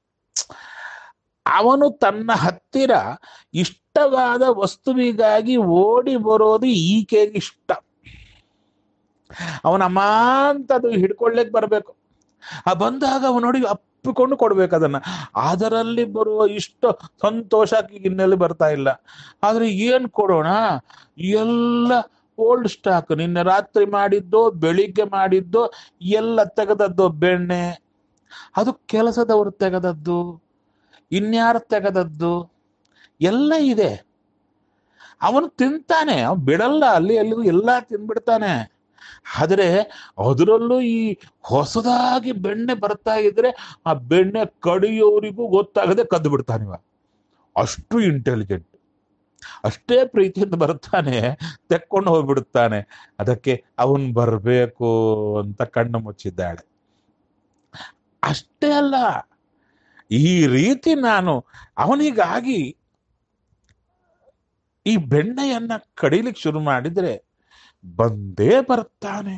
ಅವನು ತನ್ನ ಹತ್ತಿರ ಇಷ್ಟವಾದ ವಸ್ತುವಿಗಾಗಿ ಓಡಿ ಬರೋದು ಈಕೆಗೆ ಇಷ್ಟ ಅವನಮ್ಮ ಅಂತ ಅದು ಹಿಡ್ಕೊಳ್ಳಿಕ್ ಬರಬೇಕು ಆ ಬಂದಾಗ ಅವನು ನೋಡಿ ಅಪ್ಪಿಕೊಂಡು ಕೊಡ್ಬೇಕು ಅದನ್ನ ಅದರಲ್ಲಿ ಬರುವ ಇಷ್ಟ ಸಂತೋಷ ಇನ್ನೆಲ್ಲಿ ಬರ್ತಾ ಇಲ್ಲ ಆದ್ರೆ ಏನ್ ಕೊಡೋಣ ಎಲ್ಲ ಓಲ್ಡ್ ಸ್ಟಾಕ್ ನಿನ್ನೆ ರಾತ್ರಿ ಮಾಡಿದ್ದು ಬೆಳಿಗ್ಗೆ ಮಾಡಿದ್ದು ಎಲ್ಲ ತೆಗೆದದ್ದು ಬೆಣ್ಣೆ ಅದು ಕೆಲಸದವರು ತೆಗೆದದ್ದು ಇನ್ಯಾರು ತೆಗೆದದ್ದು ಎಲ್ಲ ಇದೆ ಅವನು ತಿಂತಾನೆ ಅವನು ಬಿಡಲ್ಲ ಅಲ್ಲಿ ಎಲ್ಲಿಗೂ ಎಲ್ಲ ತಿನ್ಬಿಡ್ತಾನೆ ಆದರೆ ಅದರಲ್ಲೂ ಈ ಹೊಸದಾಗಿ ಬೆಣ್ಣೆ ಬರ್ತಾ ಇದ್ರೆ ಆ ಬೆಣ್ಣೆ ಕಡಿಯೋರಿಗೂ ಗೊತ್ತಾಗದೆ ಕದ್ದು ಬಿಡ್ತಾನಿವ ಅಷ್ಟು ಇಂಟೆಲಿಜೆಂಟ್ ಅಷ್ಟೇ ಪ್ರೀತಿಯಿಂದ ಬರ್ತಾನೆ ತೆಕ್ಕೊಂಡು ಹೋಗ್ಬಿಡುತ್ತಾನೆ ಅದಕ್ಕೆ ಅವನ್ ಬರಬೇಕು ಅಂತ ಕಣ್ಣು ಮುಚ್ಚಿದ್ದಾಳೆ ಅಷ್ಟೇ ಅಲ್ಲ ಈ ರೀತಿ ನಾನು ಅವನಿಗಾಗಿ ಈ ಬೆಣ್ಣೆಯನ್ನ ಕಡಿಲಿಕ್ಕೆ ಶುರು ಮಾಡಿದ್ರೆ ಬಂದೇ ಬರ್ತಾನೆ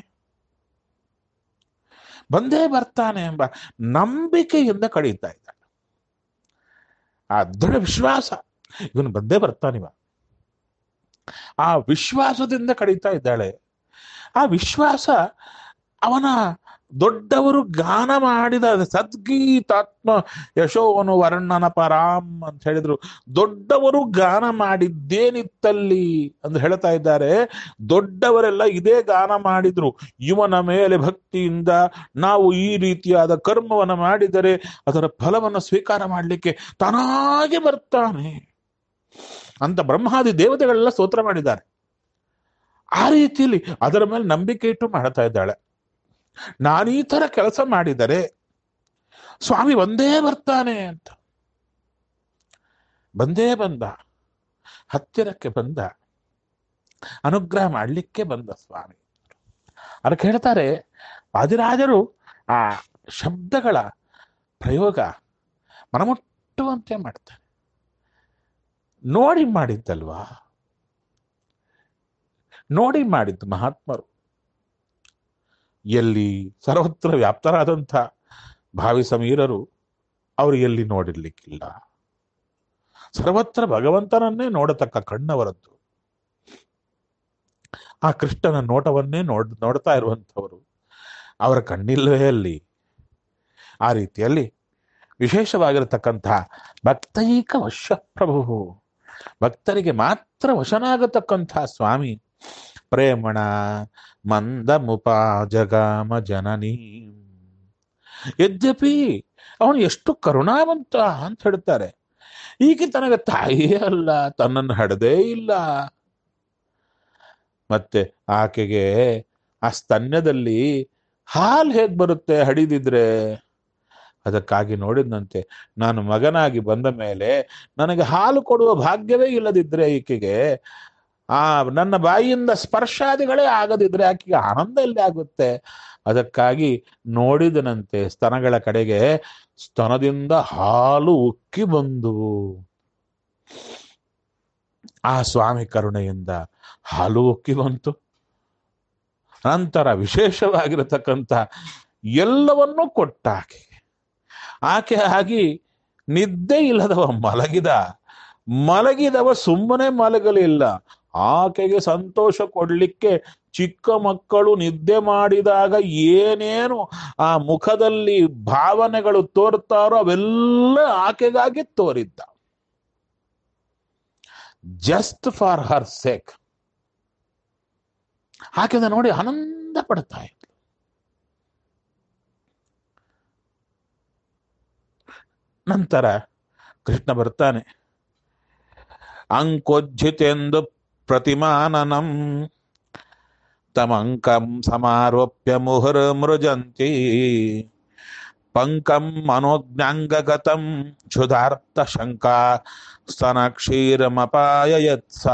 ಬಂದೇ ಬರ್ತಾನೆ ಎಂಬ ನಂಬಿಕೆಯಿಂದ ಕಳೀತಾ ಇದ್ದಾಳೆ ಆ ದೃಢ ವಿಶ್ವಾಸ ಇವನು ಬಂದೇ ಬರ್ತಾನಿವ ಆ ವಿಶ್ವಾಸದಿಂದ ಕಳೀತಾ ಇದ್ದಾಳೆ ಆ ವಿಶ್ವಾಸ ಅವನ ದೊಡ್ಡವರು ಗಾನ ಮಾಡಿದ ಸದ್ಗೀತಾತ್ಮ ಯಶೋವನು ವರ್ಣನ ಪರಾಮ್ ಅಂತ ಹೇಳಿದ್ರು ದೊಡ್ಡವರು ಗಾನ ಮಾಡಿದ್ದೇನಿತ್ತಲ್ಲಿ ಅಂತ ಹೇಳ್ತಾ ಇದ್ದಾರೆ ದೊಡ್ಡವರೆಲ್ಲ ಇದೇ ಗಾನ ಮಾಡಿದ್ರು ಇವನ ಮೇಲೆ ಭಕ್ತಿಯಿಂದ ನಾವು ಈ ರೀತಿಯಾದ ಕರ್ಮವನ್ನು ಮಾಡಿದರೆ ಅದರ ಫಲವನ್ನು ಸ್ವೀಕಾರ ಮಾಡಲಿಕ್ಕೆ ತಾನಾಗೆ ಬರ್ತಾನೆ ಅಂತ ಬ್ರಹ್ಮಾದಿ ದೇವತೆಗಳೆಲ್ಲ ಸ್ತೋತ್ರ ಮಾಡಿದ್ದಾರೆ ಆ ರೀತಿಯಲ್ಲಿ ಅದರ ಮೇಲೆ ನಂಬಿಕೆ ಇಟ್ಟು ಮಾಡ್ತಾ ಇದ್ದಾಳೆ ನಾನೀ ತರ ಕೆಲಸ ಮಾಡಿದರೆ ಸ್ವಾಮಿ ಒಂದೇ ಬರ್ತಾನೆ ಅಂತ ಬಂದೇ ಬಂದ ಹತ್ತಿರಕ್ಕೆ ಬಂದ ಅನುಗ್ರಹ ಮಾಡಲಿಕ್ಕೆ ಬಂದ ಸ್ವಾಮಿ ಅದಕ್ಕೆ ಹೇಳ್ತಾರೆ ವಾದಿರಾಜರು ಆ ಶಬ್ದಗಳ ಪ್ರಯೋಗ ಮನಮುಟ್ಟುವಂತೆ ಮಾಡ್ತಾರೆ ನೋಡಿ ಮಾಡಿದ್ದಲ್ವಾ ನೋಡಿ ಮಾಡಿದ್ದು ಮಹಾತ್ಮರು ಎಲ್ಲಿ ಸರ್ವತ್ರ ವ್ಯಾಪ್ತರಾದಂಥ ಭಾವಿ ಸಮೀರರು ಅವರು ಎಲ್ಲಿ ನೋಡಿರ್ಲಿಕ್ಕಿಲ್ಲ ಸರ್ವತ್ರ ಭಗವಂತನನ್ನೇ ನೋಡತಕ್ಕ ಕಣ್ಣವರದ್ದು ಆ ಕೃಷ್ಣನ ನೋಟವನ್ನೇ ನೋಡ್ ನೋಡ್ತಾ ಇರುವಂಥವರು ಅವರ ಕಣ್ಣಿಲ್ವೇ ಅಲ್ಲಿ ಆ ರೀತಿಯಲ್ಲಿ ವಿಶೇಷವಾಗಿರತಕ್ಕಂಥ ಭಕ್ತೈಕ ವಶ ಪ್ರಭು ಭಕ್ತರಿಗೆ ಮಾತ್ರ ವಶನಾಗತಕ್ಕಂಥ ಸ್ವಾಮಿ ಪ್ರೇಮಣ ಮಂದ ಮುಪಾಜಗಾಮ ಜನನಿ ಯದ್ಯಪಿ ಅವನು ಎಷ್ಟು ಕರುಣಾವಂತ ಅಂತ ಹೇಳ್ತಾರೆ ಈಕೆ ತನಗೆ ತಾಯಿಯೇ ಅಲ್ಲ ತನ್ನನ್ನು ಹಡದೇ ಇಲ್ಲ ಮತ್ತೆ ಆಕೆಗೆ ಆ ಸ್ತನ್ಯದಲ್ಲಿ ಹಾಲು ಹೇಗ್ ಬರುತ್ತೆ ಹಡಿದಿದ್ರೆ ಅದಕ್ಕಾಗಿ ನೋಡಿದಂತೆ ನಾನು ಮಗನಾಗಿ ಬಂದ ಮೇಲೆ ನನಗೆ ಹಾಲು ಕೊಡುವ ಭಾಗ್ಯವೇ ಇಲ್ಲದಿದ್ರೆ ಈಕೆಗೆ ಆ ನನ್ನ ಬಾಯಿಯಿಂದ ಸ್ಪರ್ಶಾದಿಗಳೇ ಆಗದಿದ್ರೆ ಆಕೆಗೆ ಆನಂದ ಎಲ್ಲಿ ಆಗುತ್ತೆ ಅದಕ್ಕಾಗಿ ನೋಡಿದನಂತೆ ಸ್ತನಗಳ ಕಡೆಗೆ ಸ್ತನದಿಂದ ಹಾಲು ಉಕ್ಕಿ ಬಂದು ಆ ಸ್ವಾಮಿ ಕರುಣೆಯಿಂದ ಹಾಲು ಉಕ್ಕಿ ಬಂತು ನಂತರ ವಿಶೇಷವಾಗಿರತಕ್ಕಂಥ ಎಲ್ಲವನ್ನೂ ಕೊಟ್ಟ ಆಕೆಗೆ ಆಕೆ ಆಗಿ ನಿದ್ದೆ ಇಲ್ಲದವ ಮಲಗಿದ ಮಲಗಿದವ ಸುಮ್ಮನೆ ಮಲಗಲಿಲ್ಲ ಆಕೆಗೆ ಸಂತೋಷ ಕೊಡ್ಲಿಕ್ಕೆ ಚಿಕ್ಕ ಮಕ್ಕಳು ನಿದ್ದೆ ಮಾಡಿದಾಗ ಏನೇನು ಆ ಮುಖದಲ್ಲಿ ಭಾವನೆಗಳು ತೋರ್ತಾರೋ ಅವೆಲ್ಲ ಆಕೆಗಾಗಿ ತೋರಿದ್ದ ಜಸ್ಟ್ ಫಾರ್ ಹರ್ ಸೇಕ್ ಆಕೆದ ನೋಡಿ ಆನಂದ ಪಡ್ತಾ ಇದ್ಲು ನಂತರ ಕೃಷ್ಣ ಬರ್ತಾನೆ ಅಂಕೋಜ್ಜಿತೆಂದು ಪ್ರತಿಮಾನನಂ ತಮಂಕಂ ಸಮಾರೋಪ್ಯ ಮುಹುರ್ ಮೃಜಂತಿ ಪಂಕಂ ಮನೋಜ್ಞಾಂಗಗತಂ ಕ್ಷುಧಾರ್ಥ ಶಂಕಾ ಸ್ತನ ಕ್ಷೀರಮಪಾಯಯತ್ಸಾ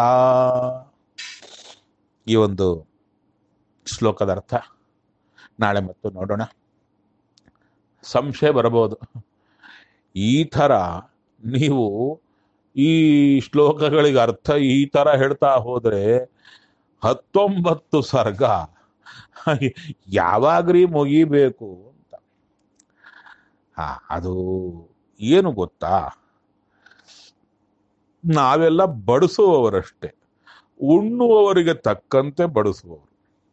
ಈ ಒಂದು ಶ್ಲೋಕದ ಅರ್ಥ ನಾಳೆ ಮತ್ತು ನೋಡೋಣ ಸಂಶಯ ಬರಬಹುದು ಈ ಥರ ನೀವು ಈ ಶ್ಲೋಕಗಳಿಗೆ ಅರ್ಥ ಈ ಥರ ಹೇಳ್ತಾ ಹೋದ್ರೆ ಹತ್ತೊಂಬತ್ತು ಸರ್ಗ ಯಾವಾಗ್ರಿ ಮುಗಿಬೇಕು ಅಂತ ಹಾ ಅದು ಏನು ಗೊತ್ತಾ ನಾವೆಲ್ಲ ಬಡಿಸುವವರಷ್ಟೇ ಉಣ್ಣುವವರಿಗೆ ತಕ್ಕಂತೆ ಬಡಿಸುವವರು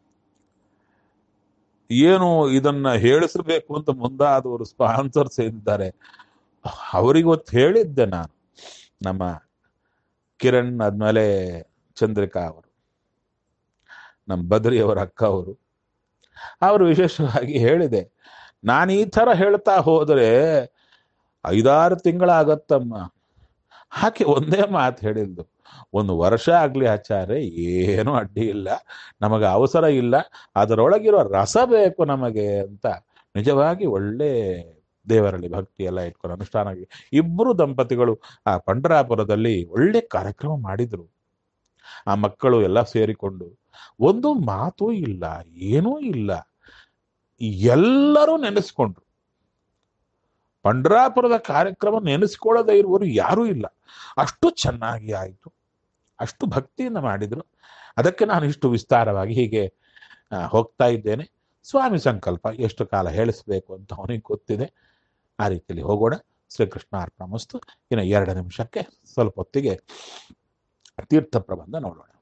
ಏನು ಇದನ್ನ ಹೇಳಿಸಬೇಕು ಅಂತ ಮುಂದಾದವರು ಸ್ಪಾನ್ಸರ್ಸ್ ಇದ್ದಾರೆ ಅವರಿಗೊತ್ತು ಹೇಳಿದ್ದೆ ನಾನು ನಮ್ಮ ಕಿರಣ್ ಆದ್ಮೇಲೆ ಚಂದ್ರಿಕಾ ಅವರು ನಮ್ಮ ಬದ್ರಿ ಅವರ ಅಕ್ಕ ಅವರು ಅವರು ವಿಶೇಷವಾಗಿ ಹೇಳಿದೆ ನಾನು ಈ ಥರ ಹೇಳ್ತಾ ಹೋದರೆ ಐದಾರು ತಿಂಗಳಾಗತ್ತಮ್ಮ ಆಕೆ ಒಂದೇ ಮಾತು ಹೇಳಿದ್ದು ಒಂದು ವರ್ಷ ಆಗಲಿ ಆಚಾರ್ಯ ಏನೂ ಅಡ್ಡಿ ಇಲ್ಲ ನಮಗೆ ಅವಸರ ಇಲ್ಲ ಅದರೊಳಗಿರೋ ರಸ ಬೇಕು ನಮಗೆ ಅಂತ ನಿಜವಾಗಿ ಒಳ್ಳೆ ದೇವರಲ್ಲಿ ಭಕ್ತಿ ಎಲ್ಲ ಇಟ್ಕೊಂಡು ಅನುಷ್ಠಾನ ಆಗಿ ಇಬ್ಬರು ದಂಪತಿಗಳು ಆ ಪಂಡರಾಪುರದಲ್ಲಿ ಒಳ್ಳೆ ಕಾರ್ಯಕ್ರಮ ಮಾಡಿದ್ರು ಆ ಮಕ್ಕಳು ಎಲ್ಲ ಸೇರಿಕೊಂಡು ಒಂದು ಮಾತು ಇಲ್ಲ ಏನೂ ಇಲ್ಲ ಎಲ್ಲರೂ ನೆನೆಸ್ಕೊಂಡ್ರು ಪಂಡರಾಪುರದ ಕಾರ್ಯಕ್ರಮ ನೆನೆಸ್ಕೊಳ್ಳದೇ ಇರುವರು ಯಾರೂ ಇಲ್ಲ ಅಷ್ಟು ಚೆನ್ನಾಗಿ ಆಯಿತು ಅಷ್ಟು ಭಕ್ತಿಯಿಂದ ಮಾಡಿದ್ರು ಅದಕ್ಕೆ ನಾನು ಇಷ್ಟು ವಿಸ್ತಾರವಾಗಿ ಹೀಗೆ ಆ, ಹೋಗ್ತಾ ಇದ್ದೇನೆ ಸ್ವಾಮಿ ಸಂಕಲ್ಪ ಎಷ್ಟು ಕಾಲ ಹೇಳಿಸ್ಬೇಕು ಅಂತ ಅವನಿಗೆ ಗೊತ್ತಿದೆ ಆ ರೀತಿಯಲ್ಲಿ ಹೋಗೋಣ ಶ್ರೀಕೃಷ್ಣ ಅರ್ಪಣ ಮಸ್ತು ಇನ್ನು ಎರಡು ನಿಮಿಷಕ್ಕೆ ಸ್ವಲ್ಪ ಹೊತ್ತಿಗೆ ತೀರ್ಥ ಪ್ರಬಂಧ ನೋಡೋಣ